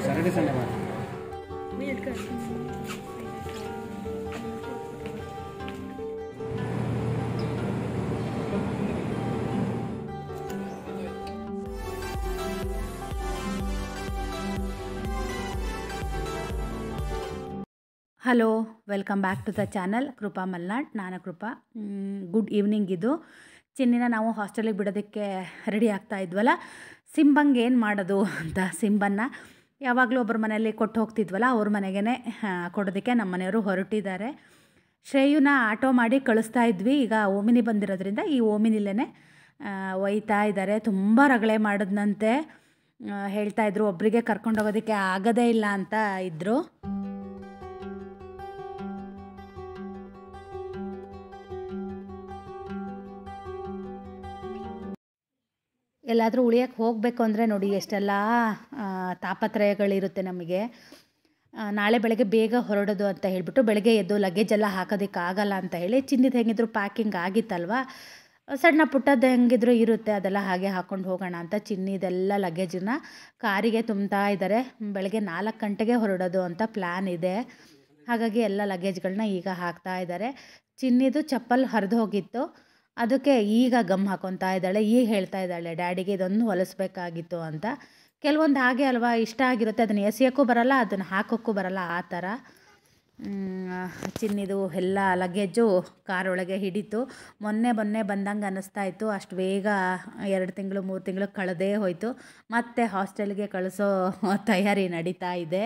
Saturday Sunday ಮಾಡಿ hello welcome back to the channel Krupa Malnad ನಾನು Krupa good evening ಇದು ಚಿನ್ನಿನ ನಾವು ಹಾಸ್ಟೆಲಿಗೆ ಬಿಡೋದಕ್ಕೆ ರೆಡಿ ಆಗ್ತಾ ಇದ್ವಲ್ಲ ಸಿಂಬಂಗೆ ಏನು ಮಾಡೋದು ಅಂತ ಸಿಂಬನ್ನ ಯಾವಾಗಲೂ ಒಬ್ಬರ ಮನೆಯಲ್ಲಿ ಕೊಟ್ಟು ಹೋಗ್ತಿದ್ವಲ್ಲ ಅವ್ರ ಮನೆಗೇ ಕೊಡೋದಕ್ಕೆ ನಮ್ಮ ಮನೆಯವರು ಹೊರಟಿದ್ದಾರೆ ಶ್ರೇಯುನ ಆಟೋ ಮಾಡಿ ಕಳಿಸ್ತಾ ಇದ್ವಿ ಈಗ ಓಮಿನಿ ಬಂದಿರೋದ್ರಿಂದ ಈ ಓಮಿನಿಲೇ ಒಯ್ತಾ ಇದ್ದಾರೆ ತುಂಬ ರಗಳೆ ಮಾಡಿದ್ನಂತೆ ಆ, ಹೇಳ್ತಾ ಇದ್ರು ಒಬ್ಬರಿಗೆ ಕರ್ಕೊಂಡೋಗೋದಕ್ಕೆ ಆಗೋದೇ ಇಲ್ಲ ಅಂತ ಇದ್ದರು ಎಲ್ಲಾದರೂ ಉಳಿಯೋಕ್ಕೆ ಹೋಗಬೇಕು ಅಂದರೆ ನೋಡಿ ಎಷ್ಟೆಲ್ಲ ಆ, ತಾಪತ್ರಯಗಳಿರುತ್ತೆ ನಮಗೆ ಆ, ನಾಳೆ ಬೆಳಗ್ಗೆ ಬೇಗ ಹೊರಡೋದು ಅಂತ ಹೇಳಿಬಿಟ್ಟು ಬೆಳಗ್ಗೆ ಎದ್ದು ಲಗೇಜ್ ಎಲ್ಲ ಹಾಕೋದಕ್ಕೆ ಆಗಲ್ಲ ಅಂತ ಹೇಳಿ ಚಿನ್ನಿದು ಹೆಂಗಿದ್ರು ಪ್ಯಾಕಿಂಗ್ ಆಗಿತ್ತಲ್ವ ಸಣ್ಣ ಪುಟ್ಟದ್ದು ಹೆಂಗಿದ್ರು ಇರುತ್ತೆ ಅದೆಲ್ಲ ಹಾಗೆ ಹಾಕ್ಕೊಂಡು ಹೋಗೋಣ ಅಂತ ಚಿನ್ನಿದೆಲ್ಲ ಲಗೇಜನ್ನ ಕಾರಿಗೆ ತುಂಬ್ತಾ ಇದ್ದಾರೆ ಬೆಳಗ್ಗೆ ನಾಲ್ಕು ಗಂಟೆಗೆ ಹೊರಡೋದು ಅಂತ ಪ್ಲ್ಯಾನ್ ಇದೆ ಹಾಗಾಗಿ ಎಲ್ಲ ಲಗೇಜ್ಗಳನ್ನ ಈಗ ಹಾಕ್ತಾ ಇದ್ದಾರೆ ಚಿನ್ನಿದು ಚಪ್ಪಲ್ ಹರಿದು ಹೋಗಿತ್ತು ಅದಕ್ಕೆ ಈಗ ಗಮ್ ಹಾಕೊತಾ ಇದ್ದಾಳೆ ಈಗ ಹೇಳ್ತಾ ಇದ್ದಾಳೆ ಡ್ಯಾಡಿಗೆ ಇದೊಂದು ಹೊಲಿಸ್ಬೇಕಾಗಿತ್ತು ಅಂತ ಕೆಲವೊಂದು ಹಾಗೆ ಅಲ್ವಾ ಇಷ್ಟ ಆಗಿರುತ್ತೆ ಅದನ್ನು ಎಸೆಯೋಕ್ಕೂ ಬರಲ್ಲ ಅದನ್ನು ಹಾಕೋಕ್ಕೂ ಬರಲ್ಲ ಆ ಥರ ಮ್, ಚಿನ್ನಿದು ಎಲ್ಲ ಲಗೇಜು ಕಾರೊಳಗೆ ಹಿಡಿತು ಮೊನ್ನೆ ಮೊನ್ನೆ ಬಂದಂಗೆ ಅನ್ನಿಸ್ತಾ ಇತ್ತು ಅಷ್ಟು ಬೇಗ ಎರಡು ತಿಂಗಳು ಮೂರು ತಿಂಗಳು ಕಳೆದೇ ಹೋಯಿತು ಮತ್ತೆ ಹಾಸ್ಟೆಲ್ಗೆ ಕಳಿಸೋ ತಯಾರಿ ನಡೀತಾ ಇದೆ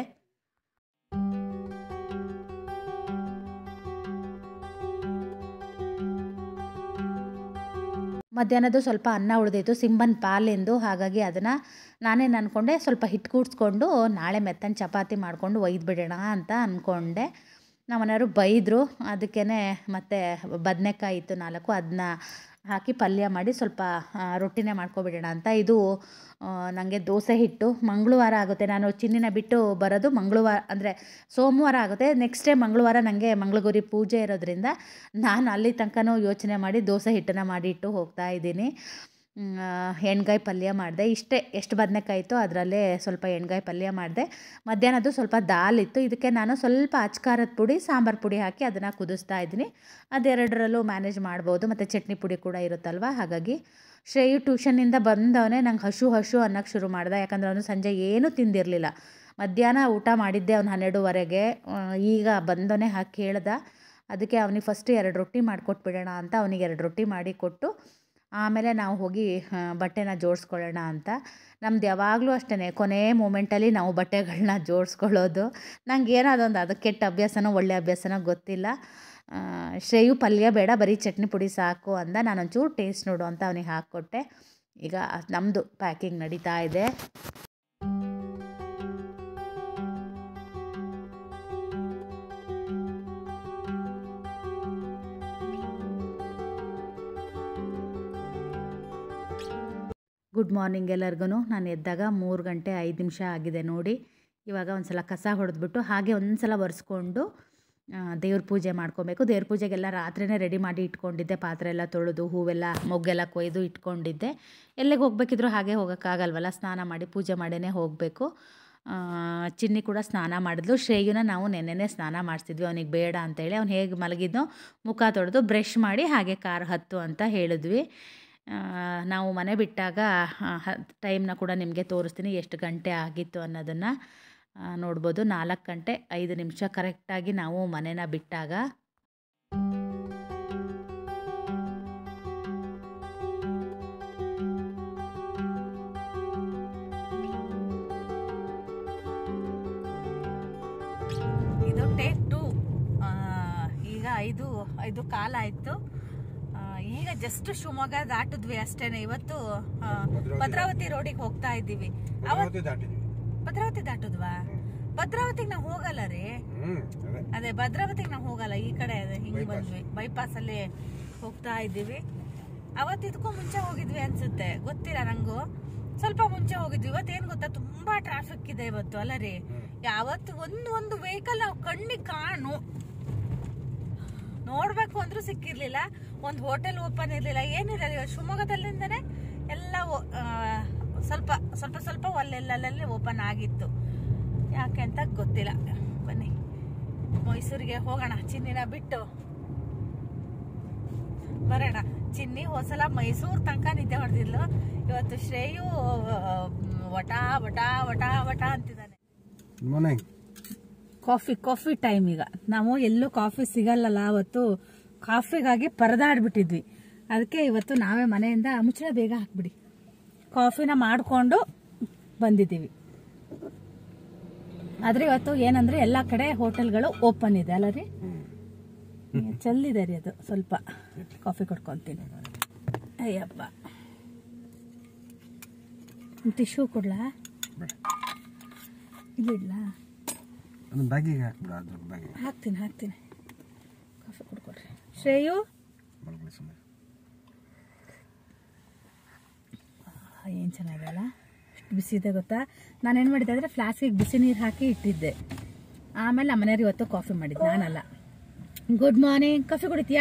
ಮಧ್ಯಾಹ್ನದ್ದು ಸ್ವಲ್ಪ ಅನ್ನ ಉಳಿದಿತ್ತು ಸಿಂಬನ್ ಪಾಲೆಂದು ಹಾಗಾಗಿ ಅದನ್ನು ನಾನೇನು ಅಂದ್ಕೊಂಡೆ ಸ್ವಲ್ಪ ಹಿಟ್ಟು ಕೂಡಿಸ್ಕೊಂಡು ನಾಳೆ ಮೆತ್ತನ ಚಪಾತಿ ಮಾಡಿಕೊಂಡು ಒಯ್ದು ಬಿಡೋಣ ಅಂತ ಅಂದ್ಕೊಂಡೆ ನಮ್ಮ ಮನೆಯವರು ಬೈದರು ಅದಕ್ಕೇ ಮತ್ತೆ ಬದನೆಕಾಯಿ ಇತ್ತು ನಾಲ್ಕು ಅದನ್ನ ಹಾಕಿ ಪಲ್ಯ ಮಾಡಿ ಸ್ವಲ್ಪ ಆ, ರೊಟ್ಟಿನೇ ಮಾಡ್ಕೊಬಿಡೋಣ ಅಂತ ಇದು ನನಗೆ ದೋಸೆ ಹಿಟ್ಟು ಮಂಗಳವಾರ ಆಗುತ್ತೆ ನಾನು ಚಿನ್ನಿನ ಬಿಟ್ಟು ಬರೋದು ಮಂಗಳವಾರ ಅಂದರೆ ಸೋಮವಾರ ಆಗುತ್ತೆ ನೆಕ್ಸ್ಟ್ ಡೇ ಮಂಗಳವಾರ ನನಗೆ ಮಂಗಳಗೌರಿ ಪೂಜೆ ಇರೋದ್ರಿಂದ ನಾನು ಅಲ್ಲಿ ತನಕನೂ ಯೋಚನೆ ಮಾಡಿ ದೋಸೆ ಹಿಟ್ಟನ್ನು ಮಾಡಿ ಇಟ್ಟು ಹೋಗ್ತಾ ಇದ್ದೀನಿ ಮ್, ಆ, ಎಣ್ಗಾಯಿ ಪಲ್ಯ ಮಾಡಿದೆ ಇಷ್ಟೇ ಎಷ್ಟು ಬದನೆಕಾಯಿ ಇತ್ತು ಅದರಲ್ಲೇ ಸ್ವಲ್ಪ ಎಣ್ಗಾಯಿ ಪಲ್ಯ ಮಾಡಿದೆ ಮಧ್ಯಾಹ್ನದ್ದು ಸ್ವಲ್ಪ ದಾಲ್ ಇತ್ತು ಇದಕ್ಕೆ ನಾನು ಸ್ವಲ್ಪ ಅಚ್ಕಾರದ ಪುಡಿ ಸಾಂಬಾರು ಪುಡಿ ಹಾಕಿ ಅದನ್ನು ಕುದಿಸ್ತಾ ಇದ್ದೀನಿ ಅದೆರಡರಲ್ಲೂ ಮ್ಯಾನೇಜ್ ಮಾಡ್ಬೋದು ಮತ್ತು ಚಟ್ನಿ ಪುಡಿ ಕೂಡ ಇರುತ್ತಲ್ವ ಹಾಗಾಗಿ ಶ್ರೇಯು ಟ್ಯೂಷನ್ನಿಂದ ಬಂದವನೇ ನಂಗೆ ಹಶು ಹಶು ಅನ್ನೋಕ್ಕೆ ಶುರು ಮಾಡ್ದೆ ಯಾಕಂದರೆ ಅವನು ಸಂಜೆ ಏನೂ ತಿಂದಿರಲಿಲ್ಲ ಮಧ್ಯಾಹ್ನ ಊಟ ಮಾಡಿದ್ದೆ ಅವ್ನು ಹನ್ನೆರಡುವರೆಗೆ ಆ, ಈಗ ಬಂದವನೇ ಹಾಕಿ ಕೇಳ್ದ ಅದಕ್ಕೆ ಅವನಿಗೆ ಫಸ್ಟ್ ಎರಡು ರೊಟ್ಟಿ ಮಾಡಿಕೊಟ್ಬಿಡೋಣ ಅಂತ ಅವನಿಗೆ ಎರಡು ರೊಟ್ಟಿ ಮಾಡಿ ಕೊಟ್ಟು ಆಮೇಲೆ ನಾವು ಹೋಗಿ ಆ, ಬಟ್ಟೆನ ಜೋಡಿಸ್ಕೊಳ್ಳೋಣ ಅಂತ ನಮ್ದು ಯಾವಾಗಲೂ ಅಷ್ಟೇ ಕೊನೆ ಮೂಮೆಂಟಲ್ಲಿ ನಾವು ಬಟ್ಟೆಗಳನ್ನ ಜೋಡಿಸ್ಕೊಳ್ಳೋದು ನಂಗೆ ಏನೋ ಅದೊಂದು ಅದಕ್ಕೆ ಕೆಟ್ಟ ಅಭ್ಯಾಸನೋ ಒಳ್ಳೆ ಅಭ್ಯಾಸನೋ ಗೊತ್ತಿಲ್ಲ ಆ, ಶ್ರೇಯು ಪಲ್ಯ ಬೇಡ ಬರೀ ಚಟ್ನಿ ಪುಡಿ ಸಾಕು ಅಂದ ನಾನು ಒಂಚೂರು ಟೇಸ್ಟ್ ನೋಡು ಅಂತ ಅವನಿಗೆ ಹಾಕ್ಕೊಟ್ಟೆ ಈಗ ನಮ್ಮದು ಪ್ಯಾಕಿಂಗ್ ನಡೀತಾ ಇದೆ ಗುಡ್ ಮಾರ್ನಿಂಗ್ ಎಲ್ಲರಿಗೂ ನಾನು ಎದ್ದಾಗ ಮೂರು ಗಂಟೆ ಐದು ನಿಮಿಷ ಆಗಿದೆ ನೋಡಿ ಇವಾಗ ಒಂದು ಸಲ ಕಸ ಹೊಡೆದ್ಬಿಟ್ಟು ಹಾಗೆ ಒಂದು ಸಲ ಒರೆಸ್ಕೊಂಡು ದೇವ್ರ ಪೂಜೆ ಮಾಡ್ಕೊಬೇಕು ದೇವ್ರ ಪೂಜೆಗೆಲ್ಲ ರಾತ್ರಿನೇ ರೆಡಿ ಮಾಡಿ ಇಟ್ಕೊಂಡಿದ್ದೆ ಪಾತ್ರೆ ಎಲ್ಲ ತೊಳೆದು ಹೂವೆಲ್ಲ ಮೊಗ್ಗೆಲ್ಲ ಕೊಯ್ದು ಇಟ್ಕೊಂಡಿದ್ದೆ ಎಲ್ಲಿಗೆ ಹೋಗ್ಬೇಕಿದ್ರೂ ಹಾಗೆ ಹೋಗೋಕ್ಕಾಗಲ್ವಲ್ಲ ಸ್ನಾನ ಮಾಡಿ ಪೂಜೆ ಮಾಡೇ ಹೋಗಬೇಕು ಚಿನ್ನಿ ಕೂಡ ಸ್ನಾನ ಮಾಡಿದ್ಲು ಶ್ರೇಯುನ ನಾವು ನೆನ್ನೆನೇ ಸ್ನಾನ ಮಾಡಿಸಿದ್ವಿ ಅವನಿಗೆ ಬೇಡ ಅಂತೇಳಿ ಅವ್ನು ಹೇಗೆ ಮಲಗಿದ್ನೋ ಮುಖ ತೊಳೆದು ಬ್ರಷ್ ಮಾಡಿ ಹಾಗೆ ಕಾರ್ ಹತ್ತು ಅಂತ ಹೇಳಿದ್ವಿ ಆ, ನಾವು ಮನೆ ಬಿಟ್ಟಾಗ ಟೈಮ್ನ ಕೂಡ ನಿಮಗೆ ತೋರಿಸ್ತೀನಿ ಎಷ್ಟು ಗಂಟೆ ಆಗಿತ್ತು ಅನ್ನೋದನ್ನು ನೋಡ್ಬೋದು ನಾಲ್ಕು ಗಂಟೆ ಐದು ನಿಮಿಷ ಕರೆಕ್ಟಾಗಿ ನಾವು ಮನೇನ ಬಿಟ್ಟಾಗ ಇದು ಟೇಕ್ ಟು ಈಗ ಐದು ಐದು ಕಾಲ ಆಯ್ತು ಆ, ಈಗ ಜಸ್ಟ್ ಶಿವಮೊಗ್ಗ ದಾಟಿದ್ವಿ ಅಷ್ಟೇನೆ ಇವತ್ತು ಆ, ಭದ್ರಾವತಿ ರೋಡಿಗೆ ಹೋಗ್ತಾ ಇದ್ದೀವಿ ಅವತ್ ದಾಟಿದ್ವಿ ಭದ್ರಾವತಿ ದಾಟುದ್ವಾ ಭದ್ರಾವತಿಗೆ ನಾವು ಹೋಗಲ್ಲ ರೀ ಹ್ಮ್ ಅದೇ ಅದೇ ಭದ್ರಾವತಿಗೆ ನಾವು ಹೋಗಲ್ಲ ಈ ಕಡೆ ಅದೇ ಹಿಂಗೆ ಬಂದ್ವಿ ಬೈಪಾಸ್ ಅಲ್ಲಿ ಹೋಗ್ತಾ ಇದ್ದೀವಿ ಅವತ್ತು ಇದಕ್ಕೂ ಮುಂಚೆ ಹೋಗಿದ್ವಿ ಅನ್ಸುತ್ತೆ ಗೊತ್ತಿಲ್ಲ ನಂಗೂ ಸ್ವಲ್ಪ ಮುಂಚೆ ಹೋಗಿದ್ವಿ ಇವತ್ತು ಏನ್ ಗೊತ್ತಾ ತುಂಬಾ ಟ್ರಾಫಿಕ್ ಇದೆ ಇವತ್ತು ಅಲ್ಲ ರೀ ಯಾವತ್ತು ಒಂದು ಒಂದು ವೆಹಿಕಲ್ ನಾವು ಕಣ್ಣಿಗೆ ಕಾಣು ನೋಡ್ಬೇಕು ಅಂದ್ರೂ ಸಿಕ್ಕಿರ್ಲಿಲ್ಲ ಒಂದು ಹೋಟೆಲ್ ಓಪನ್ ಇರ್ಲಿಲ್ಲ ಏನಿರಲಿಲ್ಲ ಇವತ್ತು ಶಿವಮೊಗ್ಗದಲ್ಲಿಂದನೇ ಎಲ್ಲ ಓ- ಆ, ಸ್ವಲ್ಪ ಸ್ವಲ್ಪ ಸ್ವಲ್ಪ ಅಲ್ಲೆಲ್ಲಲ್ಲಿ ಓಪನ್ ಆಗಿತ್ತು ಯಾಕೆ ಅಂತ ಗೊತ್ತಿಲ್ಲ ಬನ್ನಿ ಮೈಸೂರಿಗೆ ಹೋಗೋಣ ಚಿನ್ನಿನ ಬಿಟ್ಟು ಬರೋಣ ಚಿನ್ನಿ ಹೋಸಲ ಮೈಸೂರು ತನಕ ನಿದ್ದೆ ಹೊಡೆದಿದ್ಲು ಇವತ್ತು ಶ್ರೇಯು ಆ, ವಟ ವಟ ವಟ ವಟ ಅಂತಿದ್ದಾನೆ good morning coffee coffee time ಈಗ ನಾವು ಎಲ್ಲೂ ಕಾಫಿ ಸಿಗಲ್ಲಲ್ಲ ಅವತ್ತು ಕಾಫಿಗಾಗಿ ಪರದಾಡ್ಬಿಟ್ಟಿದ್ವಿ ಅದಕ್ಕೆ ಇವತ್ತು ನಾವೇ ಮನೆಯಿಂದ ಮುಚ್ಚಳ ಬೇಗ ಹಾಕ್ಬಿಡಿ ಕಾಫಿನ ಮಾಡಿಕೊಂಡು ಬಂದಿದ್ದೀವಿ ಆದ್ರೆ ಇವತ್ತು ಏನಂದ್ರೆ ಎಲ್ಲ ಕಡೆ ಹೋಟೆಲ್ಗಳು ಓಪನ್ ಇದೆ ಅಲ್ಲ ರೀ ಚೆಲ್ಲಿದೆ ರೀ ಅದು ಸ್ವಲ್ಪ ಕಾಫಿ ಕೊಡ್ಕೊಂತೀನಿ ಅಯ್ಯಪ್ಪ ಟಿಶ್ಯೂ ಕೊಡ್ಲಾ ಬೇಡ ಇಲ್ಲಿಡ್ಲಾ ಅದನ್ನ ಬ್ಯಾಗಿಗೆ ಹಾಕ್ಬಿಡ ಅದ್ರ ಬ್ಯಾಗಿಗೆ ಹಾಕ್ತೀನಿ ಹಾಕ್ತೀನಿ ಕಾಫಿ ಕೊಡ್ಕೊಡ್ರಿ ಶ್ರೇಯು ಮಲಗಲಿ ಸುಮ್ಮನೆ ಏನು ಚೆನ್ನಾಗಲ್ಲ ಎಷ್ಟು ಬಿಸಿ ಇದೆ ಗೊತ್ತಾ ನಾನು ಏನು ಮಾಡಿದ್ದೆ ಅಂದರೆ ಫ್ಲಾಸ್ಕಿಗೆ ಬಿಸಿ ನೀರು ಹಾಕಿ ಇಟ್ಟಿದ್ದೆ ಆಮೇಲೆ ನಮ್ಮ ಮನೆಯವ್ರು ಇವತ್ತು ಕಾಫಿ ಮಾಡಿದ್ದು ನಾನಲ್ಲ ಗುಡ್ ಮಾರ್ನಿಂಗ್ ಕಾಫಿ ಕುಡಿತೀಯಾ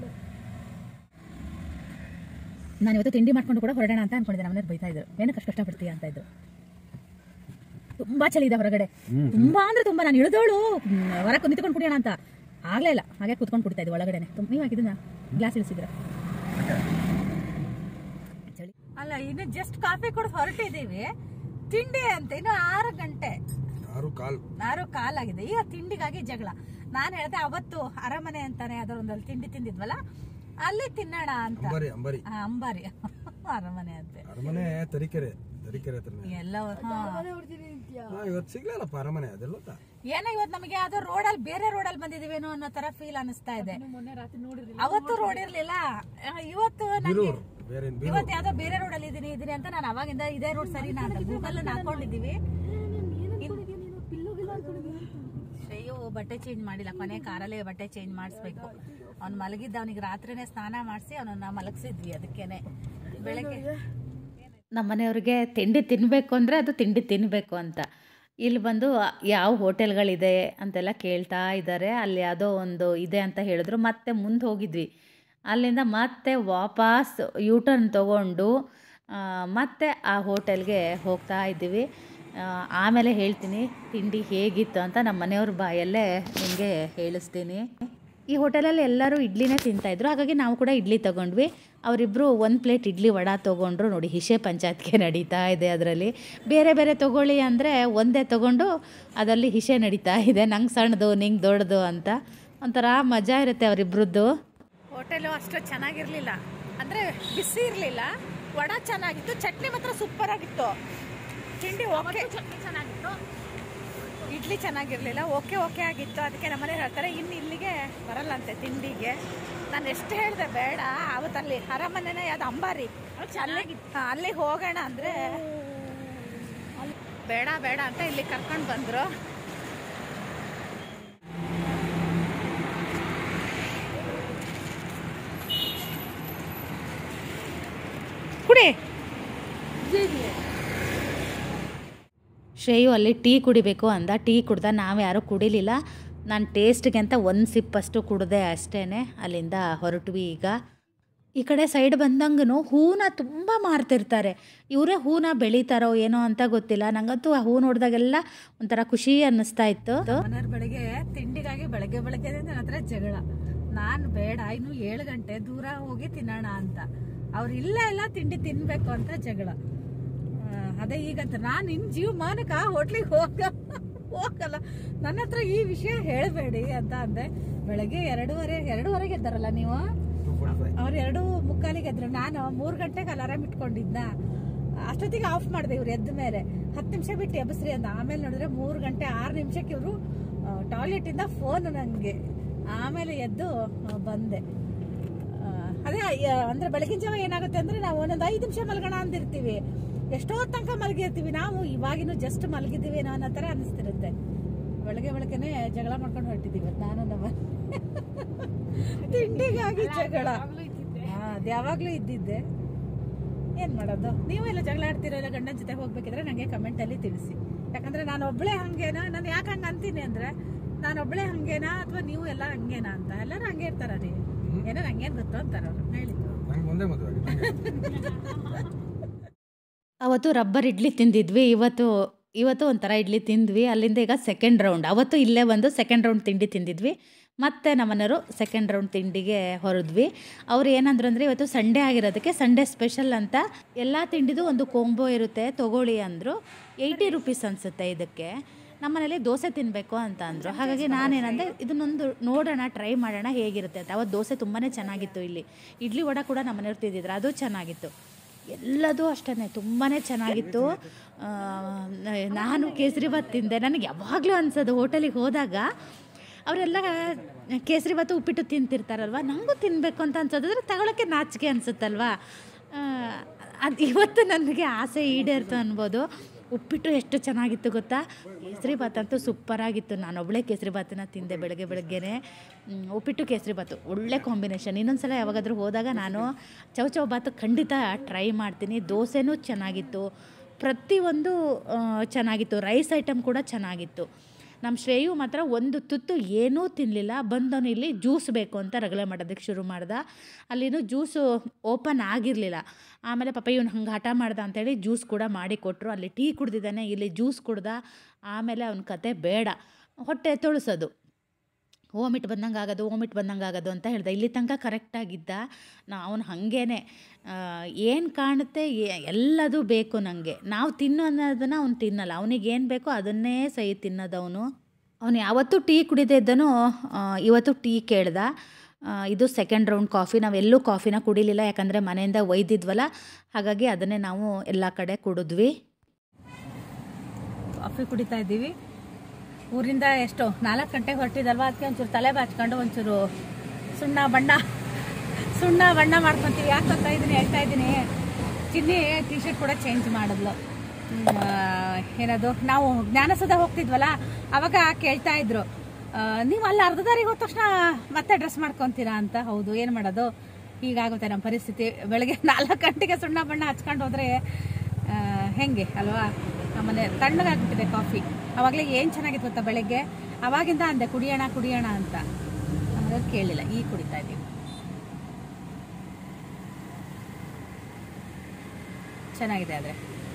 ನಾನು ಇವತ್ತು ತಿಂಡಿ ಮಾಡ್ಕೊಂಡು ಕೂಡ ಹೊರಡೋಣ ಅಂತ ಅನ್ಕೊಂಡಿದ್ದೆ ನಮ್ಮನೆಯವ್ರು ಬೈತಾ ಇದ್ರು ಏನಕ್ಕೆ ಅಷ್ಟು ಕಷ್ಟಪಡ್ತೀಯ ಅಂತ ಇದ್ರು ತುಂಬಾ ಚಳಿ ಇದೆ ಹೊರಗಡೆ ತುಂಬಾ ಅಂದ್ರೆ ತುಂಬಾ ನಾನು ಇಳಿದೋಳು ಹೊರಕ್ಕೆ ನಿಂತ್ಕೊಂಡು ಕುಡಿಯೋಣ ಅಂತ ಆಗ್ಲೇ ಇಲ್ಲ ಹಾಗೆ ಕುತ್ಕೊಂಡು ಕುಡಿತಾ ಇದ್ದೆ ಒಳಗಡೆನೆ ತುಂಬ ನೀವು ಹಾಕಿದ್ದನ್ನ ಗ್ಲಾಸ್ ಇಳಿಸಿದ್ರ ಚಳಿ ಅಲ್ಲ ಇನ್ನು ಜಸ್ಟ್ ಕಾಫಿ ಕುಡಿದು ಹೊರಟಿದ್ದೀವಿ ತಿಂಡಿ ಅಂತ ಇನ್ನು ಆರು ಗಂಟೆ ಆರು ಕಾಲ್ ಆರು ಕಾಲಾಗಿದೆ ಈಗ ತಿಂಡಿಗಾಗಿ ಜಗಳ ನಾನು ಹೇಳ್ದೆ ಅವತ್ತು ಅರಮನೆ ಅಂತಾನೆ ಅದರ ಒಂದಲ್ಲಿ ತಿಂಡಿ ತಿಂದಿದ್ವಲ್ಲ ಅಲ್ಲಿ ತಿನ್ನೋಣ ಅಂತ ಅಂಬಾರಿ ಅಂಬಾರಿ ಆ, ಅಂಬಾರಿ ಅರಮನೆ ಅಂತೆ ಅರಮನೆ ತರೀಕೆರೆ ತರೀಕೆರೆ ಹತ್ರನೇ ಎಲ್ಲ ಹಾ. ಹಾ, ಇವತ್ತು ಸಿಗ್ಲಿಲ್ಲಪ್ಪ ಅರಮನೆ ಅದೆಲ್ಲ ಏನೋ ಇವತ್ತು ನಮಗೆ ಯಾವ್ದೋ ರೋಡಲ್ಲಿ ಬೇರೆ ರೋಡಲ್ಲಿ ಬಂದಿದೀವೇನೋ ಅನ್ನೋ ತರ ಫೀಲ್ ಅನಿಸ್ತಾ ಇದೆ ಅವತ್ತು ರೋಡ್ ಇರ್ಲಿಲ್ಲ ಆ, ಇವತ್ತು ನನಗೆ ಬೀರೂರು ಬೇರೆ ಏನ್ ಬೀರೂರು ಇವತ್ತು ಯಾವ್ದೋ ಬೇರೆ ರೋಡಲ್ಲಿ ಇದೀನಿ ಇದೀನಿ ಅಂತ ನಾನು ಅವಾಗಿಂದ ಇದೇ ರೋಡ್ ಸರಿನಾ ಅಂತ ಗೂಗಲ್ ಹಾಕೊಂಡಿದೀವಿ ಶ್ರೇಯು ಬಟ್ಟೆ ಚೇಂಜ್ ಮಾಡಿಲ್ಲ ಕೊನೆ ಕಾರಲ್ಲೇ ಬಟ್ಟೆ ಚೇಂಜ್ ಮಾಡಿಸ್ಬೇಕು ಅವ್ನು ಮಲಗಿದ್ದ ಅವನಿಗೆ ರಾತ್ರಿನೇ ಸ್ನಾನ ಮಾಡಿಸಿ ಅವನನ್ನ ಮಲಗಿಸಿದ್ವಿ ಅದಕ್ಕೇನೆ ಬೆಳಗ್ಗೆ ನಮ್ಮ ಮನೆಯವ್ರಿಗೆ ತಿಂಡಿ ತಿನ್ನಬೇಕು ಅಂದರೆ ಅದು ತಿಂಡಿ ತಿನ್ನಬೇಕು ಅಂತ ಇಲ್ಲಿ ಬಂದು ಯಾವ ಹೋಟೆಲ್ಗಳಿದೆ ಅಂತೆಲ್ಲ ಕೇಳ್ತಾ ಇದ್ದಾರೆ ಅಲ್ಲಿ ಯಾವುದೋ ಒಂದು ಇದೆ ಅಂತ ಹೇಳಿದ್ರು ಮತ್ತೆ ಮುಂದೆ ಹೋಗಿದ್ವಿ ಅಲ್ಲಿಂದ ಮತ್ತೆ ವಾಪಸ್ ಯೂಟರ್ನ್ ತೊಗೊಂಡು ಆ, ಮತ್ತೆ ಆ ಹೋಟೆಲ್ಗೆ ಹೋಗ್ತಾ ಇದ್ದೀವಿ ಆ, ಆಮೇಲೆ ಹೇಳ್ತೀನಿ ತಿಂಡಿ ಹೇಗಿತ್ತು ಅಂತ ನಮ್ಮ ಮನೆಯವ್ರ ಬಾಯಲ್ಲೇ ನಿಮಗೆ ಹೇಳಿಸ್ತೀನಿ ಈ ಹೋಟೆಲಲ್ಲಿ ಎಲ್ಲರೂ ಇಡ್ಲಿನೇ ತಿಂತಾಯಿದ್ರು ಹಾಗಾಗಿ ನಾವು ಕೂಡ ಇಡ್ಲಿ ತೊಗೊಂಡ್ವಿ ಅವರಿಬ್ಬರು ಒಂದು ಪ್ಲೇಟ್ ಇಡ್ಲಿ ವಡ ತೊಗೊಂಡ್ರು ನೋಡಿ ಹಿಶೆ ಪಂಚಾಯತ್ಗೆ ನಡೀತಾ ಇದೆ ಅದರಲ್ಲಿ ಬೇರೆ ಬೇರೆ ತೊಗೊಳ್ಳಿ ಅಂದರೆ ಒಂದೇ ತೊಗೊಂಡು ಅದರಲ್ಲಿ ಹಿಶೆ ನಡೀತಾ ಇದೆ ನಂಗೆ ಸಣ್ಣದು ನಿಂಗೆ ದೊಡ್ಡದು ಅಂತ ಒಂಥರ ಮಜಾ ಇರುತ್ತೆ ಅವರಿಬ್ರದ್ದು ಹೋಟೆಲು ಅಷ್ಟು ಚೆನ್ನಾಗಿರ್ಲಿಲ್ಲ ಅಂದ್ರೆ ಬಿಸಿ ಇರಲಿಲ್ಲ ವಡ ಚೆನ್ನಾಗಿತ್ತು ಚಟ್ನಿ ಮಾತ್ರ ಸೂಪರ್ ಆಗಿತ್ತು ತಿಂಡಿ ಓಕೆ ಚಟ್ನಿ ಚೆನ್ನಾಗಿತ್ತು ಇಡ್ಲಿ ಚೆನ್ನಾಗಿರ್ಲಿಲ್ಲ ಓಕೆ ಓಕೆ ಆಗಿತ್ತು ಅದಕ್ಕೆ ನಮ್ಮನೆ ಹೇಳ್ತಾರೆ ಇನ್ನು ಇಲ್ಲಿಗೆ ಬರಲ್ಲಂತೆ ತಿಂಡಿಗೆ ನಾನು ಎಷ್ಟು ಹೇಳಿದೆ ಬೇಡ ಅವತ್ತಲ್ಲಿ ಅರಮನೆನ ಯಾವ್ದು ಅಂಬಾರಿ ಅಲ್ಲಿ ಹಾ, ಅಲ್ಲಿ ಹೋಗೋಣ ಅಂದ್ರೆ ಅಲ್ಲಿ ಬೇಡ ಬೇಡ ಅಂತ ಇಲ್ಲಿ ಕರ್ಕೊಂಡು ಬಂದ್ರು ಕುಡಿ ಶ್ರೇಯು ಅಲ್ಲಿ ಟೀ ಕುಡಿಬೇಕು ಅಂದ ಟೀ ಕುಡ್ದ ನಾವು ಯಾರೂ ಕುಡಿಲಿಲ್ಲ ನಾನು ಟೇಸ್ಟ್ಗೆ ಅಂತ ಒಂದು ಸಿಪ್ಪಷ್ಟು ಕುಡ್ದೆ ಅಷ್ಟೇ ಅಲ್ಲಿಂದ ಹೊರಟ್ವಿ ಈಗ ಈ ಕಡೆ ಸೈಡ್ ಬಂದಂಗೂ ಹೂನ ತುಂಬ ಮಾರ್ತಿರ್ತಾರೆ ಇವರೇ ಹೂನ ಬೆಳೀತಾರೋ ಏನೋ ಅಂತ ಗೊತ್ತಿಲ್ಲ ನಂಗಂತೂ ಆ ಹೂ ನೋಡಿದಾಗೆಲ್ಲ ಒಂಥರ ಖುಷಿ ಅನ್ನಿಸ್ತಾ ಇತ್ತು ಮನೆಯವ್ರ ಬೆಳಿಗ್ಗೆ ತಿಂಡಿಗಾಗಿ ಬೆಳಗ್ಗೆ ಬೆಳಗ್ಗೆ ನನ್ನ ಹತ್ರ ಜಗಳ ನಾನು ಬೇಡ ಇನ್ನು ಏಳು ಗಂಟೆ ದೂರ ಹೋಗಿ ತಿನ್ನೋಣ ಅಂತ ಅವ್ರು ಇಲ್ಲ ಇಲ್ಲ ತಿಂಡಿ ತಿನ್ಬೇಕು ಅಂತ ಜಗಳ ಆ, ಅದೇ ಈಗಂತ ನಾನು ನಿನ್ ಜೀವಮಾನಕ ಹೋಟ್ಲಿಗೆ ಹೋಗ ಹೋಗಲ್ಲ ನನ್ನ ಹತ್ರ ಈ ವಿಷಯ ಹೇಳಬೇಡಿ ಅಂತ ಅಂದೆ ಬೆಳಗ್ಗೆ ಎರಡೂವರೆ ಎರಡೂವರೆಗೆ ಎದ್ದಾರಲ್ಲ ನೀವು ಟೂ ಫೋರ್ಟಿ ಫೈವ್ ಅವ್ರು ಎರಡು ಮುಕ್ಕಾಲಿಗೆ ಎದ್ರು ನಾನು ಮೂರು ಗಂಟೆಗೆ ಅಲಾರಾಮ್ ಇಟ್ಕೊಂಡಿದ್ದ ಅಷ್ಟೊತ್ತಿಗೆ ಆಫ್ ಮಾಡಿದೆ ಇವ್ರು ಎದ್ದ ಮೇಲೆ ಹತ್ತು ನಿಮಿಷ ಬಿಟ್ಟು ಎಬ್ಸ್ರಿ ಅಂತ ಆಮೇಲೆ ನೋಡಿದ್ರೆ ಮೂರು ಗಂಟೆ ಆರು ನಿಮಿಷಕ್ಕೆ ಇವರು ಟಾಯ್ಲೆಟಿಂದ ಫೋನ್ ನನಗೆ ಆಮೇಲೆ ಎದ್ದು ಆ, ಬಂದೆ ಆ, ಅದೇ ಆ, ಅಂದ್ರೆ ಬೆಳಗಿನ ಜಾವ ಏನಾಗುತ್ತೆ ಅಂದ್ರೆ ನಾವು ಒಂದೊಂದು ಐದು ನಿಮಿಷ ಮಲ್ಗೋಣ ಅಂದಿರ್ತೀವಿ ಎಷ್ಟೋ ತನಕ ಮಲಗಿರ್ತೀವಿ ನಾವು ಇವಾಗಿನೂ ಜಸ್ಟ್ ಮಲಗಿದ್ದೀವಿ ಏನೋ ಅನ್ನೋ ಥರ ಅನಿಸ್ತಿರುತ್ತೆ ಬೆಳಗ್ಗೆ ಬೆಳಗ್ಗೆನೆ ಜಗಳ ಮಾಡ್ಕೊಂಡು ಹೊರಟಿದ್ದೀವಿ ನಾನು ನಮ್ಮ ತಿಂಡಿಗಾಗಿ ಜಗಳ ಹಾ, ಅದು ಯಾವಾಗ್ಲೂ ಇದ್ದಿದ್ದೆ ಏನ್ ಮಾಡೋದು ನೀವೆಲ್ಲ ಜಗಳ ಆಡ್ತಿರೋ ಇಲ್ಲ ಗಂಡನ ಜೊತೆ ಹೋಗ್ಬೇಕಿದ್ರೆ ನಂಗೆ ಕಮೆಂಟ್ ಅಲ್ಲಿ ತಿಳಿಸಿ ಯಾಕಂದ್ರೆ ನಾನು ಒಬ್ಳೆ ಹಂಗೇನಾ ನಾನು ಯಾಕೆ ಹಂಗ ಅಂತೀನಿ ಅಂದ್ರೆ ನಾನು ಒಬ್ಳೆ ಹಂಗೇನಾ ಅಥವಾ ನೀವು ಎಲ್ಲ ಹಂಗೇನಾ ಅಂತ ಎಲ್ಲರೂ ಹಂಗೆ ಇರ್ತಾರ ರೀ ಏನೋ ನಂಗೇನ್ ಗೊತ್ತು ಅಂತಾರ ಅವ್ರು ಹೇಳಿ ನಂಗೆ ಒಂದೇ ಮದುವೆ ಆಗಿದೆ ನಂಗೆ ಅವತ್ತು ರಬ್ಬರ್ ಇಡ್ಲಿ ತಿಂದಿದ್ವಿ ಇವತ್ತು ಇವತ್ತು ಒಂಥರ ಇಡ್ಲಿ ತಿಂದ್ವಿ ಅಲ್ಲಿಂದ ಈಗ ಸೆಕೆಂಡ್ ರೌಂಡ್ ಅವತ್ತು ಇಲ್ಲೇ ಬಂದು ಸೆಕೆಂಡ್ ರೌಂಡ್ ತಿಂಡಿ ತಿಂದಿದ್ವಿ ಮತ್ತು ನಮ್ಮನೆಯವರು ಸೆಕೆಂಡ್ ರೌಂಡ್ ತಿಂಡಿಗೆ ಹೊರದ್ವಿ ಅವ್ರು ಏನಂದ್ರು ಅಂದರೆ ಇವತ್ತು ಸಂಡೇ ಆಗಿರೋದಕ್ಕೆ ಸಂಡೇ ಸ್ಪೆಷಲ್ ಅಂತ ಎಲ್ಲ ತಿಂಡಿದು ಒಂದು ಕೊಂಬೋ ಇರುತ್ತೆ ತೊಗೊಳ್ಳಿ ಅಂದರು ಏಯ್ಟಿ ರುಪೀಸ್ ಅನಿಸುತ್ತೆ ಇದಕ್ಕೆ ನಮ್ಮನೇಲಿ ದೋಸೆ ತಿನ್ನಬೇಕು ಅಂತ ಅಂದರು ಹಾಗಾಗಿ ನಾನೇನಂದೆ ಇದನ್ನೊಂದು ನೋಡೋಣ ಟ್ರೈ ಮಾಡೋಣ ಹೇಗಿರುತ್ತೆ ಅಂತ ಅವತ್ತು ದೋಸೆ ತುಂಬಾ ಚೆನ್ನಾಗಿತ್ತು ಇಲ್ಲಿ ಇಡ್ಲಿ ವಡ ಕೂಡ ನಮ್ಮನೆಯವ್ರು ತಿಂದಿದ್ರು ಅದು ಚೆನ್ನಾಗಿತ್ತು ಎಲ್ಲದೂ ಅಷ್ಟೇ ತುಂಬಾ ಚೆನ್ನಾಗಿತ್ತು ಆ, ನಾನು ಕೇಸರಿಬಾತ್ ತಿಂದೆ ನನಗೆ ಯಾವಾಗಲೂ ಅನ್ಸೋದು ಹೋಟೆಲಿಗೆ ಹೋದಾಗ ಅವರೆಲ್ಲ ಕೇಸರಿಬಾತು ಉಪ್ಪಿಟ್ಟು ತಿಂತಿರ್ತಾರಲ್ವ ನನಗೂ ತಿನ್ನಬೇಕು ಅಂತ ಅನ್ಸೋದಾದ್ರೆ ತಗೊಳ್ಳೋಕ್ಕೆ ನಾಚಿಕೆ ಅನಿಸುತ್ತಲ್ವಾ ಅದು ಇವತ್ತು ನನಗೆ ಆಸೆ ಈಡೇರ್ತು ಅನ್ಬೋದು ಉಪ್ಪಿಟ್ಟು ಎಷ್ಟು ಚೆನ್ನಾಗಿತ್ತು ಗೊತ್ತಾ ಕೇಸರಿಬಾತ್ ಅಂತೂ ಸೂಪರಾಗಿತ್ತು ನಾನೊಬ್ಬಳೇ ಕೇಸರಿಬಾತನ್ನ ತಿಂದೆ ಬೆಳಗ್ಗೆ ಬೆಳಗ್ಗೆನೆ ಹ್ಮ್, ಉಪ್ಪಿಟ್ಟು ಕೇಸರಿಬಾತು ಒಳ್ಳೆ ಕಾಂಬಿನೇಷನ್ ಇನ್ನೊಂದು ಸಲ ಯಾವಾಗಾದರೂ ಹೋದಾಗ ನಾನು ಚೌಚೌ ಬಾತು ಖಂಡಿತ ಟ್ರೈ ಮಾಡ್ತೀನಿ ದೋಸೆನೂ ಚೆನ್ನಾಗಿತ್ತು ಪ್ರತಿಯೊಂದು ಆ, ಚೆನ್ನಾಗಿತ್ತು ರೈಸ್ ಐಟಮ್ ಕೂಡ ಚೆನ್ನಾಗಿತ್ತು ನಮ್ಮ ಶ್ರೇಯು ಮಾತ್ರ ಒಂದು ತುತ್ತು ಏನೂ ತಿನ್ನಲಿಲ್ಲ ಬಂದವನು ಇಲ್ಲಿ ಜ್ಯೂಸ್ ಬೇಕು ಅಂತ ರಗಳೆ ಮಾಡೋದಕ್ಕೆ ಶುರು ಮಾಡ್ದ ಅಲ್ಲಿನೂ ಜ್ಯೂಸು ಓಪನ್ ಆಗಿರಲಿಲ್ಲ ಆಮೇಲೆ ಪಾಪ ಇವನು ಹಂಗೆ ಹಠ ಮಾಡ್ದ ಅಂತೇಳಿ ಜ್ಯೂಸ್ ಕೂಡ ಮಾಡಿ ಕೊಟ್ಟರು ಅಲ್ಲಿ ಟೀ ಕುಡ್ದಿದ್ದಾನೆ ಇಲ್ಲಿ ಜ್ಯೂಸ್ ಕುಡ್ದ ಆಮೇಲೆ ಅವನ ಕತೆ ಬೇಡ ಹೊಟ್ಟೆ ತೊಳಸೋದು ಓಮಿಟ್ ಬಂದಂಗೆ ಆಗೋದು ಓಮಿಟ್ ಬಂದಂಗೆ ಆಗೋದು ಅಂತ ಹೇಳ್ದೆ ಇಲ್ಲಿ ತನಕ ಕರೆಕ್ಟಾಗಿದ್ದ ನಾ ಅವನು ಹಾಗೇನೆ ಏನು ಕಾಣುತ್ತೆ ಏ- ಎಲ್ಲದೂ ಬೇಕು ನನಗೆ ನಾವು ತಿನ್ನು ಅನ್ನೋದನ್ನು ಅವ್ನು ತಿನ್ನಲ್ಲ ಅವನಿಗೆ ಏನು ಬೇಕೋ ಅದನ್ನೇ ಸಹಿ ತಿನ್ನೋದು ಅವನು ಅವನು ಯಾವತ್ತೂ ಟೀ ಕುಡಿದೇ ಇದ್ದನು ಆ, ಇವತ್ತು ಟೀ ಕೇಳ್ದ ಆ, ಇದು ಸೆಕೆಂಡ್ ರೌಂಡ್ ಕಾಫಿ ನಾವೆಲ್ಲೂ ಕಾಫಿನ ಕುಡಿಲಿಲ್ಲ ಯಾಕಂದರೆ ಮನೆಯಿಂದ ಒಯ್ದಿದ್ವಲ್ಲ ಹಾಗಾಗಿ ಅದನ್ನೇ ನಾವು ಎಲ್ಲ ಕಡೆ ಕುಡಿದ್ವಿ ಕಾಫಿ ಕುಡಿತಾ ಇದ್ದೀವಿ ಊರಿಂದ ಎಷ್ಟು ನಾಲ್ಕು ಗಂಟೆಗೆ ಹೊರಟಿದಲ್ವಾ ಅದಕ್ಕೆ ಒಂಚೂರು ತಲೆ ಬಾಚ್ಕೊಂಡು ಒಂಚೂರು ಸುಣ್ಣ ಬಣ್ಣ ಸುಣ್ಣ ಬಣ್ಣ ಮಾಡ್ಕೊತೀವಿ ಯಾಕೆ ಗೊತ್ತಾ ಇದೀನಿ ಹೇಳ್ತಾ ಇದ್ದೀನಿ ಚಿನ್ನಿ ಟಿ ಶರ್ಟ್ ಕೂಡ ಚೇಂಜ್ ಮಾಡಿದ್ಲು ಹ್ಮ್, ಆ, ಏನದು ನಾವು ಜ್ಞಾನಸುಧ ಹೋಗ್ತಿದ್ವಲ್ಲ ಅವಾಗ ಕೇಳ್ತಾ ಇದ್ರು ಆ, ನೀವು ಅಲ್ಲಿ ಅರ್ಧ ದಾರಿಗೆ ಹೋದ ತಕ್ಷಣ ಮತ್ತೆ ಡ್ರೆಸ್ ಮಾಡ್ಕೊತೀರಾ ಅಂತ ಹೌದು ಏನು ಮಾಡೋದು ಹೀಗಾಗುತ್ತೆ ನಮ್ಮ ಪರಿಸ್ಥಿತಿ ಬೆಳಗ್ಗೆ ನಾಲ್ಕು ಗಂಟೆಗೆ ಸುಣ್ಣ ಬಣ್ಣ ಹಚ್ಕೊಂಡು ಹೋದ್ರೆ ಆ, ಹೆಂಗೆ ಅಲ್ವಾ ನಮ್ಮನೆ ತಣ್ಣಗಾಗ್ಬಿಟ್ಟಿದೆ ಕಾಫಿ ಅವಾಗಲೇ ಏನು ಚೆನ್ನಾಗಿತ್ತು ಗೊತ್ತಾ ಬೆಳಗ್ಗೆ ಅವಾಗಿಂದ ಅಂದೆ ಕುಡಿಯೋಣ ಕುಡಿಯೋಣ ಅಂತ ಹಾಗಾಗಿ ಕೇಳಿಲ್ಲ ಈಗ ಕುಡಿತಾ ಇದ್ದೀವಿ ಚೆನ್ನಾಗಿದೆ ಆದರೆ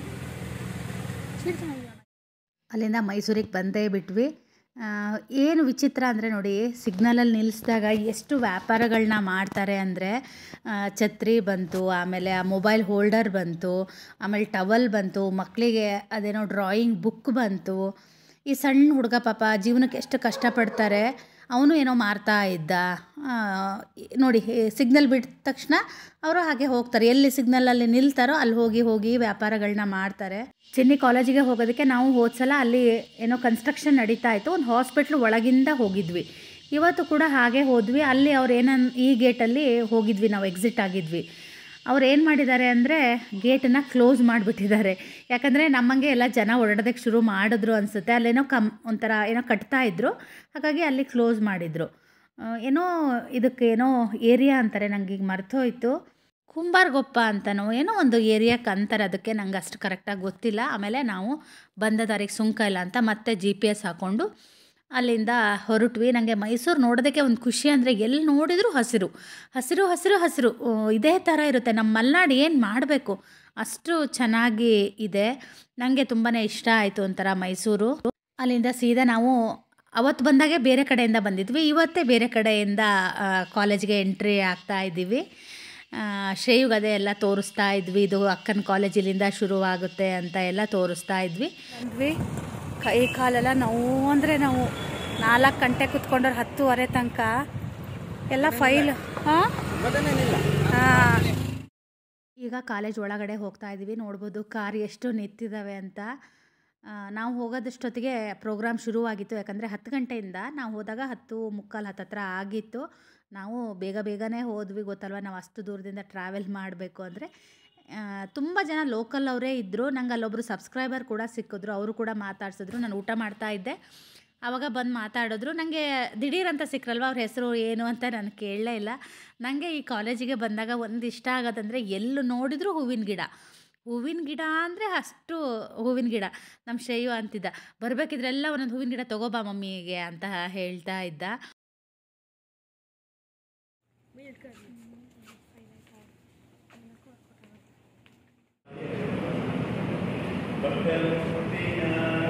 ಅಲ್ಲಿಂದ ಮೈಸೂರಿಗೆ ಬಂದೇ ಬಿಟ್ವಿ ಆ, ಏನು ವಿಚಿತ್ರ ಅಂದರೆ ನೋಡಿ ಸಿಗ್ನಲಲ್ಲಿ ನಿಲ್ಲಿಸಿದಾಗ ಎಷ್ಟು ವ್ಯಾಪಾರಗಳನ್ನ ಮಾಡ್ತಾರೆ ಅಂದರೆ ಛತ್ರಿ ಬಂತು ಆಮೇಲೆ ಆ ಮೊಬೈಲ್ ಹೋಲ್ಡರ್ ಬಂತು ಆಮೇಲೆ ಟವಲ್ ಬಂತು ಮಕ್ಕಳಿಗೆ ಅದೇನೋ ಡ್ರಾಯಿಂಗ್ ಬುಕ್ ಬಂತು ಈ ಸಣ್ಣ ಹುಡುಗ ಪಾಪ ಜೀವನಕ್ಕೆ ಎಷ್ಟು ಕಷ್ಟಪಡ್ತಾರೆ ಅವನು ಏನೋ ಮಾರ್ತಾ ಇದ್ದ ಆ, ನೋಡಿ ಸಿಗ್ನಲ್ ಬಿಟ್ಟ ತಕ್ಷಣ ಅವರು ಹಾಗೆ ಹೋಗ್ತಾರೆ ಎಲ್ಲಿ ಸಿಗ್ನಲಲ್ಲಿ ನಿಲ್ತಾರೋ ಅಲ್ಲಿ ಹೋಗಿ ಹೋಗಿ ವ್ಯಾಪಾರಗಳನ್ನ ಮಾಡ್ತಾರೆ ಚಿನ್ನಿ ಕಾಲೇಜಿಗೆ ಹೋಗೋದಕ್ಕೆ ನಾವು ಹೋದ್ಸಲ ಅಲ್ಲಿ ಏನೋ ಕನ್ಸ್ಟ್ರಕ್ಷನ್ ನಡೀತಾ ಇತ್ತು ಒಂದು ಹಾಸ್ಪಿಟ್ಲ್ ಒಳಗಿಂದ ಹೋಗಿದ್ವಿ ಇವತ್ತು ಕೂಡ ಹಾಗೆ ಹೋದ್ವಿ ಅಲ್ಲಿ ಅವ್ರು ಏನನ್ ಈ ಗೇಟಲ್ಲಿ ಹೋಗಿದ್ವಿ ನಾವು ಎಕ್ಸಿಟ್ ಆಗಿದ್ವಿ ಅವ್ರು ಏನು ಮಾಡಿದ್ದಾರೆ ಅಂದರೆ ಗೇಟನ್ನು ಕ್ಲೋಸ್ ಮಾಡಿಬಿಟ್ಟಿದ್ದಾರೆ ಯಾಕಂದರೆ ನಮ್ಮಂಗೆ ಎಲ್ಲ ಜನ ಓಡಾಡೋದಕ್ಕೆ ಶುರು ಮಾಡಿದ್ರು ಅನಿಸುತ್ತೆ ಅಲ್ಲೇನೋ ಕಮ್ ಒಂಥರ ಏನೋ ಕಟ್ತಾ ಇದ್ರು ಹಾಗಾಗಿ ಅಲ್ಲಿ ಕ್ಲೋಸ್ ಮಾಡಿದರು ಆ, ಏನೋ ಇದಕ್ಕೆ ಏನೋ ಏರಿಯಾ ಅಂತಾರೆ ನಂಗೆ ಈಗ ಮರ್ತೋಯ್ತು ಕುಂಬಾರ್ಗೊಪ್ಪ ಅಂತನೋ ಏನೋ ಒಂದು ಏರಿಯಾಕ್ಕೆ ಅಂತಾರೆ ಅದಕ್ಕೆ ನಂಗೆ ಅಷ್ಟು ಕರೆಕ್ಟಾಗಿ ಗೊತ್ತಿಲ್ಲ ಆಮೇಲೆ ನಾವು ಬಂದ ದಾರಿಗೆ ಸುಂಕ ಇಲ್ಲ ಅಂತ ಮತ್ತೆ ಜಿ ಪಿ ಎಸ್ ಹಾಕ್ಕೊಂಡು ಅಲ್ಲಿಂದ ಹೊರಟ್ವಿ ನನಗೆ ಮೈಸೂರು ನೋಡೋದಕ್ಕೆ ಒಂದು ಖುಷಿ ಅಂದರೆ ಎಲ್ಲಿ ನೋಡಿದರೂ ಹಸಿರು ಹಸಿರು ಹಸಿರು ಹಸಿರು ಆ, ಇದೇ ಥರ ಇರುತ್ತೆ ನಮ್ಮ ಮಲೆನಾಡು ಏನು ಮಾಡಬೇಕು ಅಷ್ಟು ಚೆನ್ನಾಗಿ ಇದೆ ನನಗೆ ತುಂಬಾ ಇಷ್ಟ ಆಯಿತು ಒಂಥರ ಮೈಸೂರು ಅಲ್ಲಿಂದ ಸೀದಾ ನಾವು ಅವತ್ತು ಬಂದಾಗೆ ಬೇರೆ ಕಡೆಯಿಂದ ಬಂದಿದ್ವಿ ಇವತ್ತೇ ಬೇರೆ ಕಡೆಯಿಂದ ಆ, ಕಾಲೇಜ್ಗೆ ಎಂಟ್ರಿ ಆಗ್ತಾ ಇದ್ದೀವಿ ಆ, ಶ್ರೇಯುಗ್ ಅದೇ ಎಲ್ಲ ತೋರಿಸ್ತಾ ಇದ್ವಿ ಇದು ಅಕ್ಕನ ಕಾಲೇಜಿಲಿಂದ ಶುರುವಾಗುತ್ತೆ ಅಂತ ಎಲ್ಲ ತೋರಿಸ್ತಾ ಇದ್ವಿ ಬಂದ್ವಿ ಕೈ ಕಾಲೆಲ್ಲ ನೋವು ಅಂದರೆ ನಾವು ನಾಲ್ಕು ಗಂಟೆ ಕುತ್ಕೊಂಡ್ರೆ ಹತ್ತುವರೆ ತನಕ ಎಲ್ಲ ಫೈಲ್ ಹಾಂ ಹಾಂ ಈಗ ಕಾಲೇಜ್ ಒಳಗಡೆ ಹೋಗ್ತಾ ಇದ್ದೀವಿ ನೋಡ್ಬೋದು ಕಾರ್ ಎಷ್ಟು ನಿಂತಿದ್ದಾವೆ ಅಂತ ಆ, ನಾವು ಹೋಗೋದಷ್ಟೊತ್ತಿಗೆ ಪ್ರೋಗ್ರಾಮ್ ಶುರುವಾಗಿತ್ತು ಯಾಕಂದರೆ ಹತ್ತು ಗಂಟೆಯಿಂದ ನಾವು ಹೋದಾಗ ಹತ್ತು ಮುಕ್ಕಾಲು ಹತ್ತತ್ರ ಆಗಿತ್ತು ನಾವು ಬೇಗ ಬೇಗನೆ ಹೋದ್ವಿ ಗೊತ್ತಲ್ವ ನಾವು ಅಷ್ಟು ದೂರದಿಂದ ಟ್ರಾವೆಲ್ ಮಾಡಬೇಕು ಅಂದರೆ ತುಂಬ ಜನ ಲೋಕಲ್ ಅವರೇ ಇದ್ದರು ನಂಗೆ ಅಲ್ಲೊಬ್ಬರು ಸಬ್ಸ್ಕ್ರೈಬರ್ ಕೂಡ ಸಿಕ್ಕಿದ್ರು ಅವರು ಕೂಡ ಮಾತಾಡ್ಸಿದ್ರು ನಾನು ಊಟ ಮಾಡ್ತಾ ಇದ್ದೆ ಆವಾಗ ಬಂದು ಮಾತಾಡಿದ್ರು ನನಗೆ ದಿಢೀರ್ ಅಂತ ಸಿಕ್ರಲ್ವ ಅವ್ರ ಹೆಸರು ಏನು ಅಂತ ನಾನು ಕೇಳಲೇ ಇಲ್ಲ ನನಗೆ ಈ ಕಾಲೇಜಿಗೆ ಬಂದಾಗ ಒಂದು ಇಷ್ಟ ಆಗೋದಂದರೆ ಎಲ್ಲೂ ನೋಡಿದರೂ ಹೂವಿನ ಗಿಡ ಹೂವಿನ ಗಿಡ ಅಂದರೆ ಅಷ್ಟು ಹೂವಿನ ಗಿಡ ನಮ್ಮ ಶ್ರೇಯು ಅಂತಿದ್ದ ಬರಬೇಕಿದ್ರೆಲ್ಲ ಒಂದೊಂದು ಹೂವಿನ ಗಿಡ ತಗೋಬಾ ಮಮ್ಮಿಗೆ ಅಂತ ಹೇಳ್ತಾ ಇದ್ದ ಭಕ್ತರು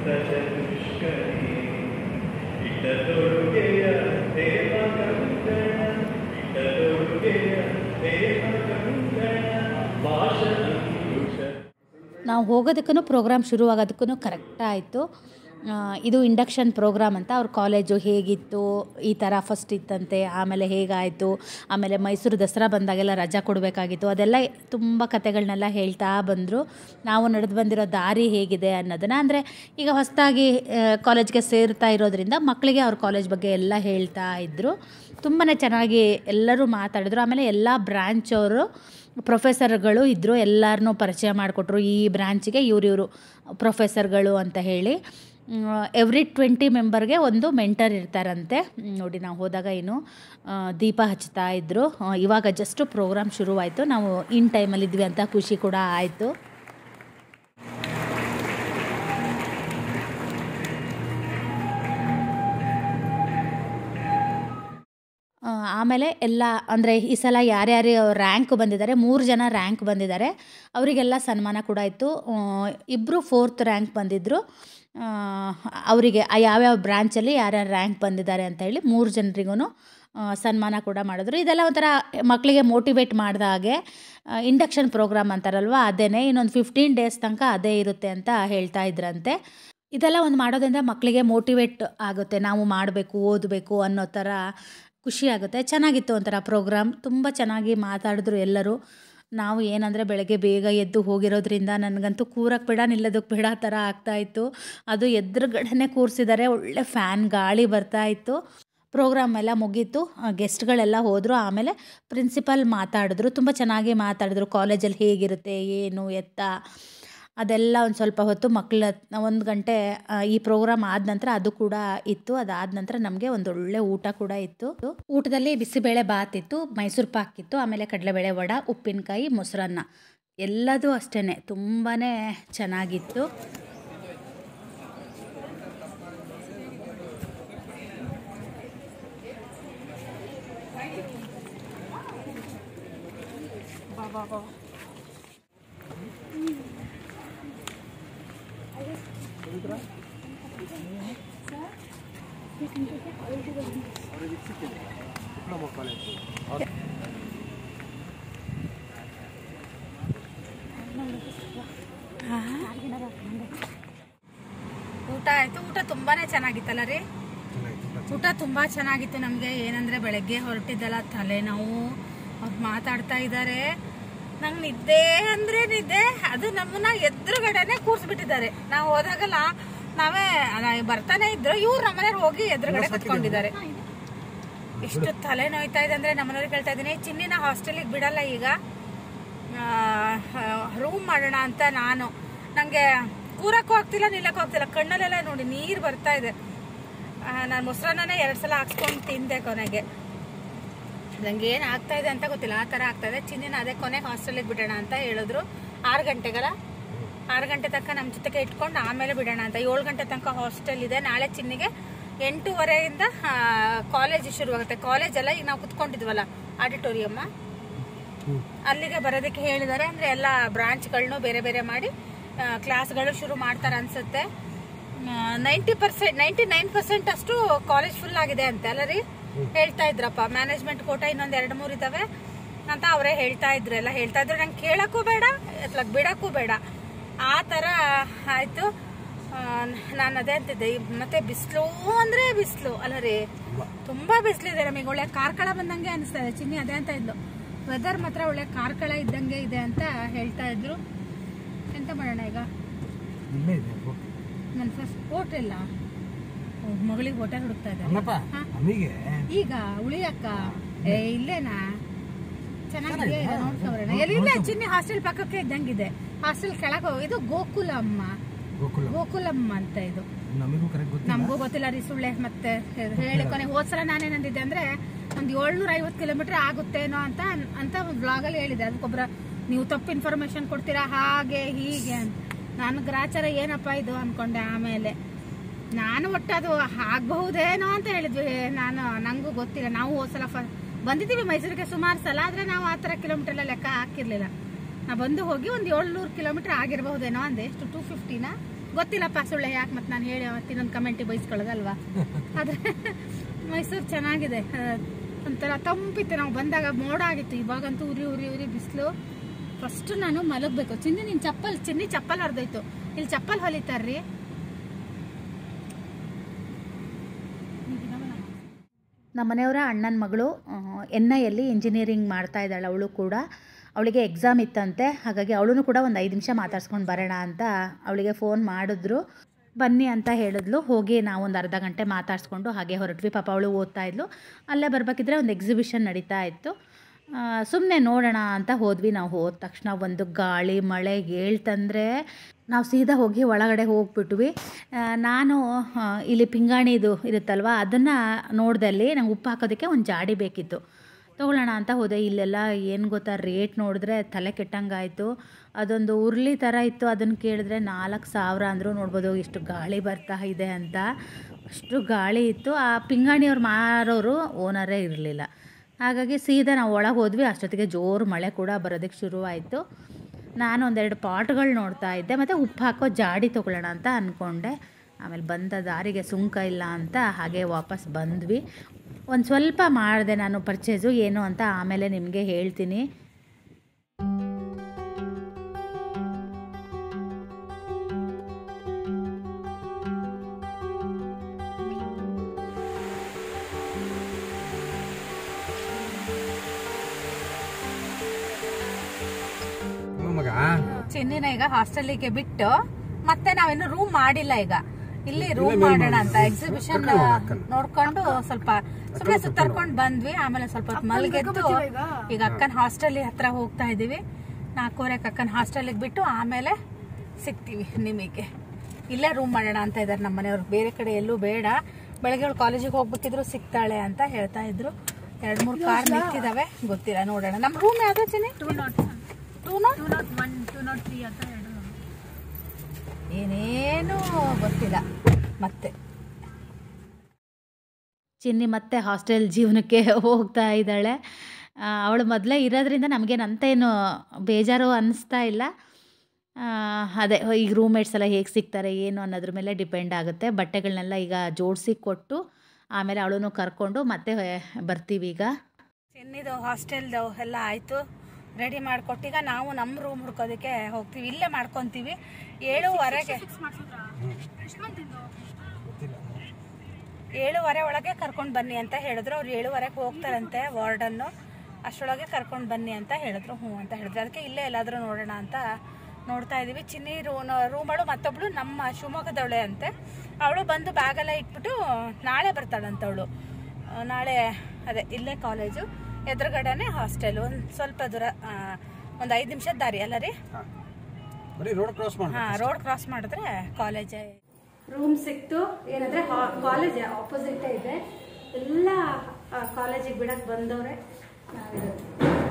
ನಾವು ಹೋಗೋದಕ್ಕೂ ಪ್ರೋಗ್ರಾಮ್ ಶುರುವಾಗೋದಕ್ಕೂ ಕರೆಕ್ಟ್ ಆಯಿತು ಇದು ಇಂಡಕ್ಷನ್ ಪ್ರೋಗ್ರಾಮ್ ಅಂತ ಅವ್ರ ಕಾಲೇಜು ಹೇಗಿತ್ತು ಈ ಥರ ಫಸ್ಟ್ ಇತ್ತಂತೆ ಆಮೇಲೆ ಹೇಗಾಯಿತು ಆಮೇಲೆ ಮೈಸೂರು ದಸರಾ ಬಂದಾಗೆಲ್ಲ ರಜಾ ಕೊಡಬೇಕಾಗಿತ್ತು ಅದೆಲ್ಲ ತುಂಬ ಕತೆಗಳನ್ನೆಲ್ಲ ಹೇಳ್ತಾ ಬಂದರು ನಾವು ನಡೆದು ಬಂದಿರೋ ದಾರಿ ಹೇಗಿದೆ ಅನ್ನೋದನ್ನು ಅಂದರೆ ಈಗ ಹೊಸದಾಗಿ ಕಾಲೇಜ್ಗೆ ಸೇರ್ತಾ ಇರೋದ್ರಿಂದ ಮಕ್ಕಳಿಗೆ ಅವ್ರ ಕಾಲೇಜ್ ಬಗ್ಗೆ ಎಲ್ಲ ಹೇಳ್ತಾ ಇದ್ದರು ತುಂಬಾ ಚೆನ್ನಾಗಿ ಎಲ್ಲರೂ ಮಾತಾಡಿದ್ರು ಆಮೇಲೆ ಎಲ್ಲ ಬ್ರ್ಯಾಂಚವರು ಪ್ರೊಫೆಸರ್ಗಳು ಇದ್ದರು ಎಲ್ಲರನ್ನೂ ಪರಿಚಯ ಮಾಡಿಕೊಟ್ರು ಈ ಬ್ರ್ಯಾಂಚಿಗೆ ಇವ್ರು ಇವರು ಪ್ರೊಫೆಸರ್ಗಳು ಅಂತ ಹೇಳಿ ಎವ್ರಿ ಟ್ವೆಂಟಿ ಮೆಂಬರ್ಗೆ ಒಂದು ಮೆಂಟರ್ ಇರ್ತಾರಂತೆ ಹ್ಮ್, ನೋಡಿ ನಾವು ಹೋದಾಗ ಏನು ಆ, ದೀಪ ಹಚ್ತಾ ಇದ್ದರು ಆ, ಇವಾಗ ಜಸ್ಟು ಪ್ರೋಗ್ರಾಮ್ ಶುರುವಾಯಿತು ನಾವು ಇನ್ ಟೈಮಲ್ಲಿ ಇದ್ವಿ ಅಂತ ಖುಷಿ ಕೂಡ ಆಯಿತು ಆ, ಆಮೇಲೆ ಎಲ್ಲ ಅಂದರೆ ಈ ಸಲ ಯಾರ್ಯಾರು ರ್ಯಾಂಕ್ ಬಂದಿದ್ದಾರೆ ಮೂರು ಜನ ರ್ಯಾಂಕ್ ಬಂದಿದ್ದಾರೆ ಅವರಿಗೆಲ್ಲ ಸನ್ಮಾನ ಕೂಡ ಇತ್ತು ಇಬ್ಬರು ಫೋರ್ತ್ ರ್ಯಾಂಕ್ ಬಂದಿದ್ದರು ಆ, ಅವರಿಗೆ ಆ ಯಾವ್ಯಾವ ಬ್ರ್ಯಾಂಚಲ್ಲಿ ಯಾರ್ಯಾರು ರ್ಯಾಂಕ್ ಬಂದಿದ್ದಾರೆ ಅಂತ ಹೇಳಿ ಮೂರು ಜನರಿಗೂ ಸನ್ಮಾನ ಕೂಡ ಮಾಡಿದ್ರು ಇದೆಲ್ಲ ಒಂಥರ ಮಕ್ಕಳಿಗೆ ಮೋಟಿವೇಟ್ ಮಾಡಿದ ಹಾಗೆ ಇಂಡಕ್ಷನ್ ಪ್ರೋಗ್ರಾಮ್ ಅಂತಾರಲ್ವ ಅದೇನೇ ಇನ್ನೊಂದು ಫಿಫ್ಟೀನ್ ಡೇಸ್ ತನಕ ಅದೇ ಇರುತ್ತೆ ಅಂತ ಹೇಳ್ತಾ ಇದ್ರಂತೆ ಇದೆಲ್ಲ ಒಂದು ಮಾಡೋದ್ರಿಂದ ಮಕ್ಕಳಿಗೆ ಮೋಟಿವೇಟ್ ಆಗುತ್ತೆ ನಾವು ಮಾಡಬೇಕು ಓದಬೇಕು ಅನ್ನೋ ಥರ ಖುಷಿ ಆಗುತ್ತೆ ಚೆನ್ನಾಗಿತ್ತು ಒಂಥರ ಪ್ರೋಗ್ರಾಮ್ ತುಂಬ ಚೆನ್ನಾಗಿ ಮಾತಾಡಿದ್ರು ಎಲ್ಲರೂ ನಾವು ಏನಂದರೆ ಬೆಳಗ್ಗೆ ಬೇಗ ಎದ್ದು ಹೋಗಿರೋದ್ರಿಂದ ನನಗಂತೂ ಕೂರಕ್ಕೆ ಬೇಡ ನಿಲ್ಲೋದಕ್ಕೆ ಬೇಡ ಥರ ಆಗ್ತಾಯಿತ್ತು ಅದು ಎದುರುಗಡೆನೇ ಕೂರಿಸಿದ್ದಾರೆ ಒಳ್ಳೆ ಫ್ಯಾನ್ ಗಾಳಿ ಬರ್ತಾ ಇತ್ತು ಪ್ರೋಗ್ರಾಮ್ ಎಲ್ಲ ಮುಗೀತು ಗೆಸ್ಟ್ಗಳೆಲ್ಲ ಹೋದರು ಆಮೇಲೆ ಪ್ರಿನ್ಸಿಪಲ್ ಮಾತಾಡಿದ್ರು ತುಂಬ ಚೆನ್ನಾಗಿ ಮಾತಾಡಿದ್ರು ಕಾಲೇಜಲ್ಲಿ ಹೇಗಿರುತ್ತೆ ಏನು ಎತ್ತ ಅದೆಲ್ಲ ಒಂದು ಸ್ವಲ್ಪ ಹೊತ್ತು ಮಕ್ಕಳ ಒಂದು ಗಂಟೆ ಆ, ಈ ಪ್ರೋಗ್ರಾಮ್ ಆದ ನಂತರ ಅದು ಕೂಡ ಇತ್ತು ಅದಾದ ನಂತರ ನಮಗೆ ಒಂದು ಒಳ್ಳೆ ಊಟ ಕೂಡ ಇತ್ತು ಊಟದಲ್ಲಿ ಬಿಸಿಬೇಳೆ ಬಾತ್ ಇತ್ತು ಮೈಸೂರು ಪಾಕ್ ಇತ್ತು ಆಮೇಲೆ ಕಡಲೆಬೇಳೆ ವಡ ಉಪ್ಪಿನಕಾಯಿ ಮೊಸರನ್ನ ಎಲ್ಲದೂ ಅಷ್ಟೇ ತುಂಬಾ ಚೆನ್ನಾಗಿತ್ತು ಡಿಪ್ಲೊಮಾ ಕಾಲೇಜು ಊಟ ಆಯ್ತು ಊಟ ತುಂಬಾನೇ ಚೆನ್ನಾಗಿತ್ತಲ್ಲ ರೀ ಚೆನ್ನಾಗಿತ್ತು ಊಟ ತುಂಬಾ ಚೆನ್ನಾಗಿತ್ತು ನಮಗೆ ಏನಂದ್ರೆ ಬೆಳಗ್ಗೆ ಹೊರಟಿದ್ದಲ್ಲ ತಲೆನೋವು ಅವ್ರು ಮಾತಾಡ್ತಾ ಇದ್ದಾರೆ ನಂಗೆ ನಿದ್ದೆ ಅಂದ್ರೆ ನಿದ್ದೆ ಅದು ನಮ್ಮನ್ನ ಎದುರುಗಡೆನೆ ಕೂರ್ಸ್ಬಿಟ್ಟಿದ್ದಾರೆ ನಾವು ಹೋದಾಗಲ್ಲ ನಾವೇ ಅಲ್ಲ, ಬರ್ತಾನೆ ಇದ್ರು ಇವ್ರು ನಮ್ಮನೆಯವ್ರು ಹೋಗಿ ಎದುರುಗಡೆ ಕುತ್ಕೊಂಡಿದ್ದಾರೆ ಎಷ್ಟು ತಲೆ ನೋಯ್ತಾ ಇದೆ ಅಂದ್ರೆ ನಮ್ಮನೆಯವ್ರಿಗೆ ಹೇಳ್ತಾ ಇದ್ದೀನಿ ಚಿನ್ನಿನ ಹಾಸ್ಟೆಲಿಗೆ ಬಿಡಲ್ಲ ಈಗ ರೂಮ್ ಮಾಡೋಣ ಅಂತ ನಾನು ನಂಗೆ ಕೂರಕ್ಕೂ ಆಗ್ತಿಲ್ಲ ನಿಲ್ಲಕ್ಕೂ ಆಗ್ತಿಲ್ಲ ಕಣ್ಣಲ್ಲೆಲ್ಲ ನೋಡಿ ನೀರು ಬರ್ತಾ ಇದೆ ನಾನು ಮೊಸರನ್ನೇ ಎರಡು ಸಲ ಹಾಕ್ಸ್ಕೊಂಡು ತಿಂದೆ ಕೊನೆಗೆ ನಂಗೆ ಏನು ಆಗ್ತಾ ಇದೆ ಅಂತ ಗೊತ್ತಿಲ್ಲ ಆ ಥರ ಆಗ್ತಾ ಇದೆ ಚಿನ್ನಿನ ಅದೇ ಕೊನೆಗೆ ಹಾಸ್ಟೆಲಿಗೆ ಬಿಡೋಣ ಅಂತ ಹೇಳಿದ್ರು ಆರು ಗಂಟೆಗಲ್ಲ ಆರು ಗಂಟೆ ತನಕ ನಮ್ಮ ಜೊತೆಗೆ ಇಟ್ಕೊಂಡು ಆಮೇಲೆ ಬಿಡೋಣ ಅಂತ ಏಳು ಗಂಟೆ ತನಕ ಹಾಸ್ಟೆಲ್ ಇದೆ ನಾಳೆ ಚಿನ್ನಿಗೆ ಎಂಟೂವರೆಯಿಂದ ಕಾಲೇಜ್ ಶುರುವಾಗುತ್ತೆ ಕಾಲೇಜ್ ಎಲ್ಲ ಈಗ ನಾವು ಕುತ್ಕೊಂಡಿದ್ವಲ್ಲ ಆಡಿಟೋರಿಯಮ್ಮ ಅಲ್ಲಿಗೆ ಬರೋದಕ್ಕೆ ಹೇಳಿದ್ದಾರೆ ಅಂದ್ರೆ ಎಲ್ಲ ಬ್ರಾಂಚ್ಗಳನ್ನು ಬೇರೆ ಬೇರೆ ಮಾಡಿ ಆ, ಕ್ಲಾಸ್ಗಳು ಶುರು ಮಾಡ್ತಾರೆ ಅನ್ಸುತ್ತೆ ninety percent ninety nine percent ಅಷ್ಟು ಕಾಲೇಜ್ ಫುಲ್ ಆಗಿದೆ ಅಂತೆ ಅಲ್ಲ ರೀ ಹೇಳ್ತಾ ಇದ್ರಪ್ಪ ಮ್ಯಾನೇಜ್ಮೆಂಟ್ ಕೋಟ ಇನ್ನೊಂದ್ ಎರಡು ಮೂರು ಇದಾವೆ ಅಂತ ಅವರೇ ಹೇಳ್ತಾ ಇದ್ರು ಎಲ್ಲ ಹೇಳ್ತಾ ಇದ್ರು ನಂಗೆ ಕೇಳಕ್ಕೂ ಬೇಡ ಅತ್ಲಾಗ ಬಿಡಕ್ಕೂ ಬೇಡ ಆ ತರ ಆಯ್ತು ನಾನು ಅದೇ ಅಂತಿದ್ದೆ ಈ ಮತ್ತೆ ಬಿಸಿಲು ಅಂದ್ರೆ ಬಿಸಿಲು ಅಲ್ಲ ರೀ ತುಂಬಾ ಬಿಸಿಲಿದೆ ನಮಗೆ ಒಳ್ಳೆ ಕಾರ್ಕಳ ಬಂದಂಗೆ ಅನಿಸ್ತಾ ಇದೆ ಚಿನ್ನಿ ಅದೇ ಅಂತ ಇದ್ಲು ವೆದರ್ ಮಾತ್ರ ಒಳ್ಳೆ ಕಾರ್ಕಳ ಇದ್ದಂಗೆ ಇದೆ ಅಂತ ಹೇಳ್ತಾ ಇದ್ರು ಎಂತ ಮಾಡೋಣ ಈಗ ಇಲ್ಲೇ ಇದೆ ನನ್ನ ಫಸ್ಟ್ ಓಟ್ ಇಲ್ಲ ಓ, ಮಗಳಿಗೆ ಹೋಟೆಲ್ ಹುಡುಕ್ತಾ ಇದ್ದಾರೆ ಅಲ್ಲಪ್ಪ ನಮಗೆ ಈಗ ಉಳಿಯಕ್ಕ ಏ ಇಲ್ಲೇನಾ ಚೆನ್ನಾಗಿದೆ ಈಗ ನೋಡ್ಕೊಂಡ್ರೆ ಎಲ್ಲಿ ಇಲ್ಲ ಚಿನ್ನಿ ಹಾಸ್ಟೆಲ್ ಪಕ್ಕಕ್ಕೆ ಇದ್ದಂಗಿದೆ ಹಾಸ್ಟೆಲ್ ಕೆಳಗೆ ಹೋಗಿ- ಇದು ಗೋಕುಲಮ್ಮ ಗೋಕುಲ ಗೋಕುಲಮ್ಮ ಅಂತ ಇದು ನಮಗೂ ಕರೆಕ್ಟ್ ಗೊತ್ತಿಲ್ಲ ನಮಗೂ ಗೊತ್ತಿಲ್ಲ ರೀ ಸುಳ್ಳೆ ಮತ್ತೆ ಹೇಳಿ ಕೊನೆ ಹೋದ್ಸಲ ನಾನೇನಂದಿದ್ದೆ ಅಂದ್ರೆ ಒಂದ್ ಏಳ್ನೂರ ಐವತ್ತು ಕಿಲೋಮೀಟರ್ ಆಗುತ್ತೇನೋ ಅಂತ ಅಂತ ಬ್ಲಾಗ್ ಅಲ್ಲಿ ಹೇಳಿದೆ ಅದಕ್ಕೊಬ್ರ ನೀವು ತಪ್ಪು ಇನ್ಫಾರ್ಮೇಶನ್ ಕೊಡ್ತೀರಾ ಹಾಗೆ ಹೀಗೆ ಅಂತ ನಾನು ಗ್ರಾಚಾರ ಏನಪ್ಪ ಇದು ಅನ್ಕೊಂಡೆ ಆಮೇಲೆ ನಾನು ಒಟ್ಟು ಅದು ಆಗಬಹುದೇನೋ ಅಂತ ಹೇಳಿದ್ವಿ ನಾನು ನಂಗೂ ಗೊತ್ತಿಲ್ಲ ನಾವು ಹೋದ್ಸಲ ಫ ಬಂದಿದ್ದೀವಿ ಮೈಸೂರಿಗೆ ಸುಮಾರು ಸಲ ಆದ್ರೆ ನಾವು ಆ ಥರ ಕಿಲೋಮೀಟರ್ ಎಲ್ಲ ಲೆಕ್ಕ ಹಾಕಿರ್ಲಿಲ್ಲ ನಾ ಬಂದು ಹೋಗಿ ಒಂದು ಏಳ್ನೂರು ಕಿಲೋಮೀಟರ್ ಆಗಿರಬಹುದೇನೋ ಅಂದೆ ಎಷ್ಟು ಟೂ ಫಿಫ್ಟಿನಾ ಗೊತ್ತಿಲ್ಲಪ್ಪ ಸುಳ್ಳೆ ಯಾಕೆ ಮತ್ತೆ ನಾನು ಹೇಳಿ ಅವತ್ತು ಇನ್ನೊಂದು ಕಮೆಂಟಿಗೆ ಬಯಸ್ಕೊಳ್ಳೋದಲ್ವಾ ಆದರೆ ಮೈಸೂರು ಚೆನ್ನಾಗಿದೆ ಆ, ಒಂಥರ ತಂಪಿತ್ತು ನಾವು ಬಂದಾಗ ಮೋಡ ಆಗಿತ್ತು ಇವಾಗಂತೂ ಉರಿ ಉರಿ ಉರಿ ಬಿಸಿಲು ಫಸ್ಟ್ ನಾನು ಮಲಗಬೇಕು ಚಿನ್ನಿ ನಿನ್ನ ಚಪ್ಪಲ್ ಚಿನ್ನಿ ಚಪ್ಪಲ್ ಹರಿದೋಯ್ತು ಇಲ್ಲಿ ಚಪ್ಪಲ್ ಹೊಲಿತಾರ್ರಿ ನಮ್ಮ ಮನೆಯವರ ಅಣ್ಣನ ಮಗಳು ಎನ್ ಐಯಲ್ಲಿ ಇಂಜಿನಿಯರಿಂಗ್ ಮಾಡ್ತಾ ಇದ್ದಾಳೆ ಅವಳು ಕೂಡ ಅವಳಿಗೆ ಎಕ್ಸಾಮ್ ಇತ್ತಂತೆ ಹಾಗಾಗಿ ಅವಳು ಕೂಡ ಒಂದು ಐದು ನಿಮಿಷ ಮಾತಾಡ್ಸ್ಕೊಂಡು ಬರೋಣ ಅಂತ ಅವಳಿಗೆ ಫೋನ್ ಮಾಡಿದ್ರು ಬನ್ನಿ ಅಂತ ಹೇಳಿದ್ಲು ಹೋಗಿ ನಾವು ಒಂದು ಅರ್ಧ ಗಂಟೆ ಮಾತಾಡಿಸ್ಕೊಂಡು ಹಾಗೆ ಹೊರಟ್ವಿ ಪಾಪ ಅವಳು ಓದ್ತಾ ಇದ್ಲು ಅಲ್ಲೇ ಬರಬೇಕಿದ್ರೆ ಒಂದು ಎಕ್ಸಿಬಿಷನ್ ನಡೀತಾ ಇತ್ತು ಸುಮ್ಮನೆ ನೋಡೋಣ ಅಂತ ಹೋದ್ವಿ ನಾವು ಹೋದ ತಕ್ಷಣ ಒಂದು ಗಾಳಿ ಮಳೆ ಹೇಳ್ತಂದರೆ ನಾವು ಸೀದಾ ಹೋಗಿ ಒಳಗಡೆ ಹೋಗ್ಬಿಟ್ವಿ ಆ, ನಾನು ಆ, ಇಲ್ಲಿ ಪಿಂಗಾಣಿದು ಇರುತ್ತಲ್ವ ಅದನ್ನು ನೋಡ್ದಲ್ಲಿ ನಂಗೆ ಉಪ್ಪು ಹಾಕೋದಕ್ಕೆ ಒಂದು ಜಾಡಿ ಬೇಕಿತ್ತು ತೊಗೊಳ್ಳೋಣ ಅಂತ ಹೋದೆ ಇಲ್ಲೆಲ್ಲ ಏನು ಗೊತ್ತಾ ರೇಟ್ ನೋಡಿದ್ರೆ ತಲೆ ಕೆಟ್ಟಂಗಾಯಿತು ಅದೊಂದು ಉರುಳಿ ಥರ ಇತ್ತು ಅದನ್ನು ಕೇಳಿದ್ರೆ ನಾಲ್ಕು ಸಾವಿರ ಅಂದರೂ ನೋಡ್ಬೋದು ಎಷ್ಟು ಗಾಳಿ ಬರ್ತಾ ಇದೆ ಅಂತ ಅಷ್ಟು ಗಾಳಿ ಇತ್ತು ಆ ಪಿಂಗಾಣಿಯವ್ರು ಮಾರೋರು ಓನರೇ ಇರಲಿಲ್ಲ ಹಾಗಾಗಿ ಸೀದಾ ನಾವು ಒಳಗೆ ಹೋದ್ವಿ ಅಷ್ಟೊತ್ತಿಗೆ ಜೋರು ಮಳೆ ಕೂಡ ಬರೋದಕ್ಕೆ ಶುರುವಾಯಿತು ನಾನು ಒಂದೆರಡು ಪಾಟ್ಗಳು ನೋಡ್ತಾ ಇದ್ದೆ ಮತ್ತು ಉಪ್ಪು ಹಾಕೋ ಜಾಡಿ ತೊಗೊಳ್ಳೋಣ ಅಂತ ಅಂದ್ಕೊಂಡೆ ಆಮೇಲೆ ಬಂದ ದಾರಿಗೆ ಸುಂಕ ಇಲ್ಲ ಅಂತ ಹಾಗೆ ವಾಪಸ್ ಬಂದ್ವಿ ಒಂದು ಸ್ವಲ್ಪ ಮಾಡಿದೆ ನಾನು ಪರ್ಚೇಸು ಏನು ಅಂತ ಆಮೇಲೆ ನಿಮಗೆ ಹೇಳ್ತೀನಿ ಹ್ಞೂ ಮಗ ಚೆನ್ನಿನ ಈಗ ಹಾಸ್ಟೆಲಿಗೆ ಬಿಟ್ಟು ಮತ್ತೆ ನಾವಿನ್ನು ರೂಮ್ ಮಾಡಿಲ್ಲ ಈಗ ಇಲ್ಲಿ ರೂಮ್ ಮಾಡೋಣ ಅಂತ ಎಕ್ಸಿಬಿಷನ್ ನೋಡ್ಕೊಂಡು ಸ್ವಲ್ಪ ಸುಮ್ಮನೆ ಸುತ್ತರ್ಕೊಂಡು ಬಂದ್ವಿ ಆಮೇಲೆ ಸ್ವಲ್ಪ ಹೊತ್ತು ಮಲ್ಗೆದ್ದು ಈಗ ಅಕ್ಕನ ಹಾಸ್ಟೆಲ್ ಹತ್ರ ಹೋಗ್ತಾ ಇದೀವಿ ನಾಲ್ಕೂವರೆಗೆ ಅಕ್ಕನ ಹಾಸ್ಟೆಲಿಗೆ ಬಿಟ್ಟು ಆಮೇಲೆ ಸಿಗ್ತೀವಿ ನಿಮಗೆ ಇಲ್ಲೇ ರೂಮ್ ಮಾಡೋಣ ಅಂತ ಇದ್ದಾರೆ ನಮ್ಮ ಮನೆಯವ್ರು ಬೇರೆ ಕಡೆ ಎಲ್ಲೂ ಬೇಡ ಬೆಳಗ್ಗೆ ಅವಳು ಕಾಲೇಜಿಗೆ ಹೋಗ್ಬೇಕಿದ್ರು ಸಿಗ್ತಾಳೆ ಅಂತ ಹೇಳ್ತಾ ಇದ್ರು ಎರಡ್ ಮೂರು ಕಾರ್ ನಿಂತಿದಾವೆ ಗೊತ್ತಿಲ್ಲ ನೋಡೋಣ ನಮ್ಮ ರೂಮ್ ಯಾವ್ದು Chinni two naught two naught two naught one two naught three ಅಂತ ಹೇಳು ಏನೇನು ಗೊತ್ತಿಲ್ಲ ಮತ್ತೆ ಚಿನ್ನಿ ಮತ್ತೆ ಹಾಸ್ಟೆಲ್ ಜೀವನಕ್ಕೆ ಹೋಗ್ತಾ ಇದ್ದಾಳೆ ಅವಳು ಮೊದಲೇ ಇರೋದ್ರಿಂದ ನಮಗೇನು ಅಂತ ಏನು ಬೇಜಾರು ಅನ್ನಿಸ್ತಾ ಇಲ್ಲ ಆ, ಅದೇ ಈಗ ರೂಮ್ಮೇಟ್ಸ್ ಎಲ್ಲ ಹೇಗೆ ಸಿಗ್ತಾರೆ ಏನು ಅನ್ನೋದ್ರ ಮೇಲೆ ಡಿಪೆಂಡ್ ಆಗುತ್ತೆ ಬಟ್ಟೆಗಳನ್ನೆಲ್ಲ ಈಗ ಜೋಡಿಸಿ ಕೊಟ್ಟು ಆಮೇಲೆ ಅವಳನ್ನು ಕರ್ಕೊಂಡು ಮತ್ತೆ ಬರ್ತೀವಿ ಈಗ ಚೆನ್ನಿದು ಹಾಸ್ಟೆಲ್ದು ಎಲ್ಲ ಆಯ್ತು ರೆಡಿ ಮಾಡ್ಕೊಟ್ಟೀಗ ನಾವು ನಮ್ಮ ರೂಮ್ ಹುಡ್ಕೋದಕ್ಕೆ ಹೋಗ್ತೀವಿ ಇಲ್ಲೇ ಮಾಡ್ಕೊಂತೀವಿ ಏಳುವರೆಗೆ ಗೊತ್ತಿಲ್ಲ ಏಳುವರೆ ಒಳಗೆ ಕರ್ಕೊಂಡು ಬನ್ನಿ ಅಂತ ಹೇಳಿದ್ರು ಅವ್ರು ಏಳುವರೆಗೆ ಹೋಗ್ತಾರಂತೆ ವಾರ್ಡನ್ನು ಅಷ್ಟರೊಳಗೆ ಕರ್ಕೊಂಡು ಬನ್ನಿ ಅಂತ ಹೇಳಿದ್ರು ಹ್ಞೂ ಅಂತ ಹೇಳಿದ್ರು ಅದಕ್ಕೆ ಇಲ್ಲೇ ಎಲ್ಲಾದರೂ ನೋಡೋಣ ಅಂತ ನೋಡ್ತಾ ಇದೀವಿ ಚಿನ್ನಿ ರೂಮ್ ರೂಮಳು ಮತ್ತೊಬ್ಳು ನಮ್ಮ ಶಿವಮೊಗ್ಗದವಳೆ ಅಂತೆ ಅವಳು ಬಂದು ಬ್ಯಾಗೆಲ್ಲ ಇಟ್ಬಿಟ್ಟು ನಾಳೆ ಬರ್ತಾಳಂತೆ ಅವಳು ನಾಳೆ ಅದೇ ಇಲ್ಲೇ ಕಾಲೇಜು ಎದುರುಗಡೆನೆ ಹಾಸ್ಟೆಲ್ ಒಂದು ಸ್ವಲ್ಪ ದೂರ ಒಂದು ಐದು ನಿಮಿಷದ ದಾರಿ ಅಲ್ಲ ರೀ ಹಾಂ ಬರೀ ರೋಡ್ ಕ್ರಾಸ್ ಮಾಡಿ ಹಾಂ ರೋಡ್ ಕ್ರಾಸ್ ಮಾಡಿದ್ರೆ ಕಾಲೇಜೇ ರೂಮ್ ಸಿಕ್ತು ಏನಂದ್ರೆ ಕಾಲೇಜ್ ಆಪೋಸಿಟ್ ಇದೆ ಎಲ್ಲ ಕಾಲೇಜಿಗೆ ಬಿಡಕ್ ಬಂದವ್ರೆ ನಾವಿರೋದು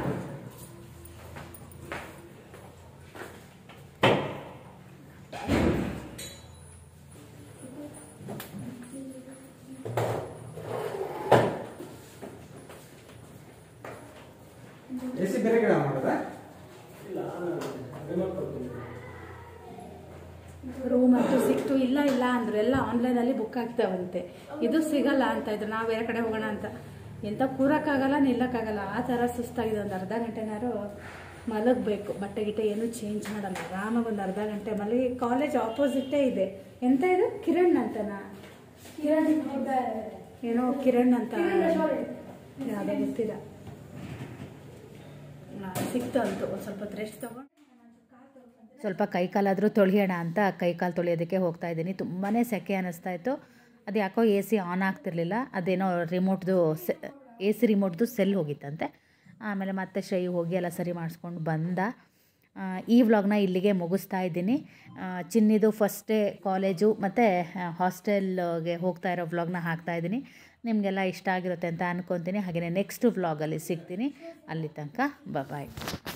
ಎ ಸಿ ಬೇರೆ ಕಡೆ ಮಾಡೋದಾ ರೂಮ್ ಅಂತೂ ಸಿಕ್ತು ಇಲ್ಲ ಇಲ್ಲ ಅಂದ್ರು ಎಲ್ಲ ಆನ್ಲೈನಲ್ಲಿ ಬುಕ್ ಆಗ್ತಾವಂತೆ ಇದು ಸಿಗಲ್ಲ ಅಂತ ಇದ್ರು ನಾವು ಬೇರೆ ಕಡೆ ಹೋಗೋಣ ಅಂತ ಎಂತ ಕೂರಕ್ಕಾಗಲ್ಲ ನಿಲ್ಲಕ್ಕಾಗಲ್ಲ ಆ ಥರ ಸುಸ್ತಾಗಿದೆ ಒಂದು ಅರ್ಧ ಗಂಟೆನಾರು ಮಲಗಬೇಕು ಬಟ್ಟೆ ಗಿಟ್ಟೆ ಏನು ಚೇಂಜ್ ಮಾಡಲ್ಲ ಆರಾಮಾಗಿ ಒಂದು ಅರ್ಧ ಗಂಟೆ ಮಲಗಿ ಕಾಲೇಜ್ ಆಪೋಸಿಟ್ಟೇ ಇದೆ ಎಂತ ಇದು ಕಿರಣ್ ಅಂತನಾ ಕಿರಣ್ ಏನೋ ಕಿರಣ್ ಅಂತ ಯಾವುದೋ ಗೊತ್ತಿಲ್ಲ ಆ, ಸಿಕ್ತು ಅಂತು ಒಂದು ಸ್ವಲ್ಪ ರೆಸ್ಟ್ ತಗೊಂಡು ಸ್ವಲ್ಪ ಕೈಕಾಲಾದರೂ ತೊಳೆಯೋಣ ಅಂತ ಕೈಕಾಲು ತೊಳೆಯೋದಕ್ಕೆ ಹೋಗ್ತಾ ಇದ್ದೀನಿ ತುಂಬಾ ಸೆಕೆ ಅನ್ನಿಸ್ತಾ ಇತ್ತು ಅದು ಯಾಕೋ ಎ ಸಿ ಆನ್ ಆಗ್ತಿರ್ಲಿಲ್ಲ ಅದೇನೋ ರಿಮೋಟ್ದು ಸೆ ಎ ಸಿ ರಿಮೋಟ್ದು ಸೆಲ್ ಹೋಗಿತ್ತಂತೆ ಆಮೇಲೆ ಮತ್ತೆ ಶ್ರೈ ಹೋಗಿ ಎಲ್ಲ ಸರಿ ಮಾಡಿಸ್ಕೊಂಡು ಬಂದ ಆ, ಈ ವ್ಲಾಗ್ನ ಇಲ್ಲಿಗೆ ಮುಗಿಸ್ತಾ ಇದ್ದೀನಿ ಆ, ಚಿನ್ನಿದು ಫಸ್ಟ್ ಡೇ ಕಾಲೇಜು ಮತ್ತು ಹಾಸ್ಟೆಲ್ಗೆ ಹೋಗ್ತಾ ಇರೋ ವ್ಲಾಗ್ನ ಹಾಕ್ತಾ ಇದ್ದೀನಿ ನಿಮಗೆಲ್ಲ ಇಷ್ಟ ಆಗಿರುತ್ತೆ ಅಂತ ಅನ್ಕೊತೀನಿ ಹಾಗೆಯೇ ನೆಕ್ಸ್ಟ್ ವ್ಲಾಗಲ್ಲಿ ಸಿಗ್ತೀನಿ ಅಲ್ಲಿ ತನಕ ಬಾಯ್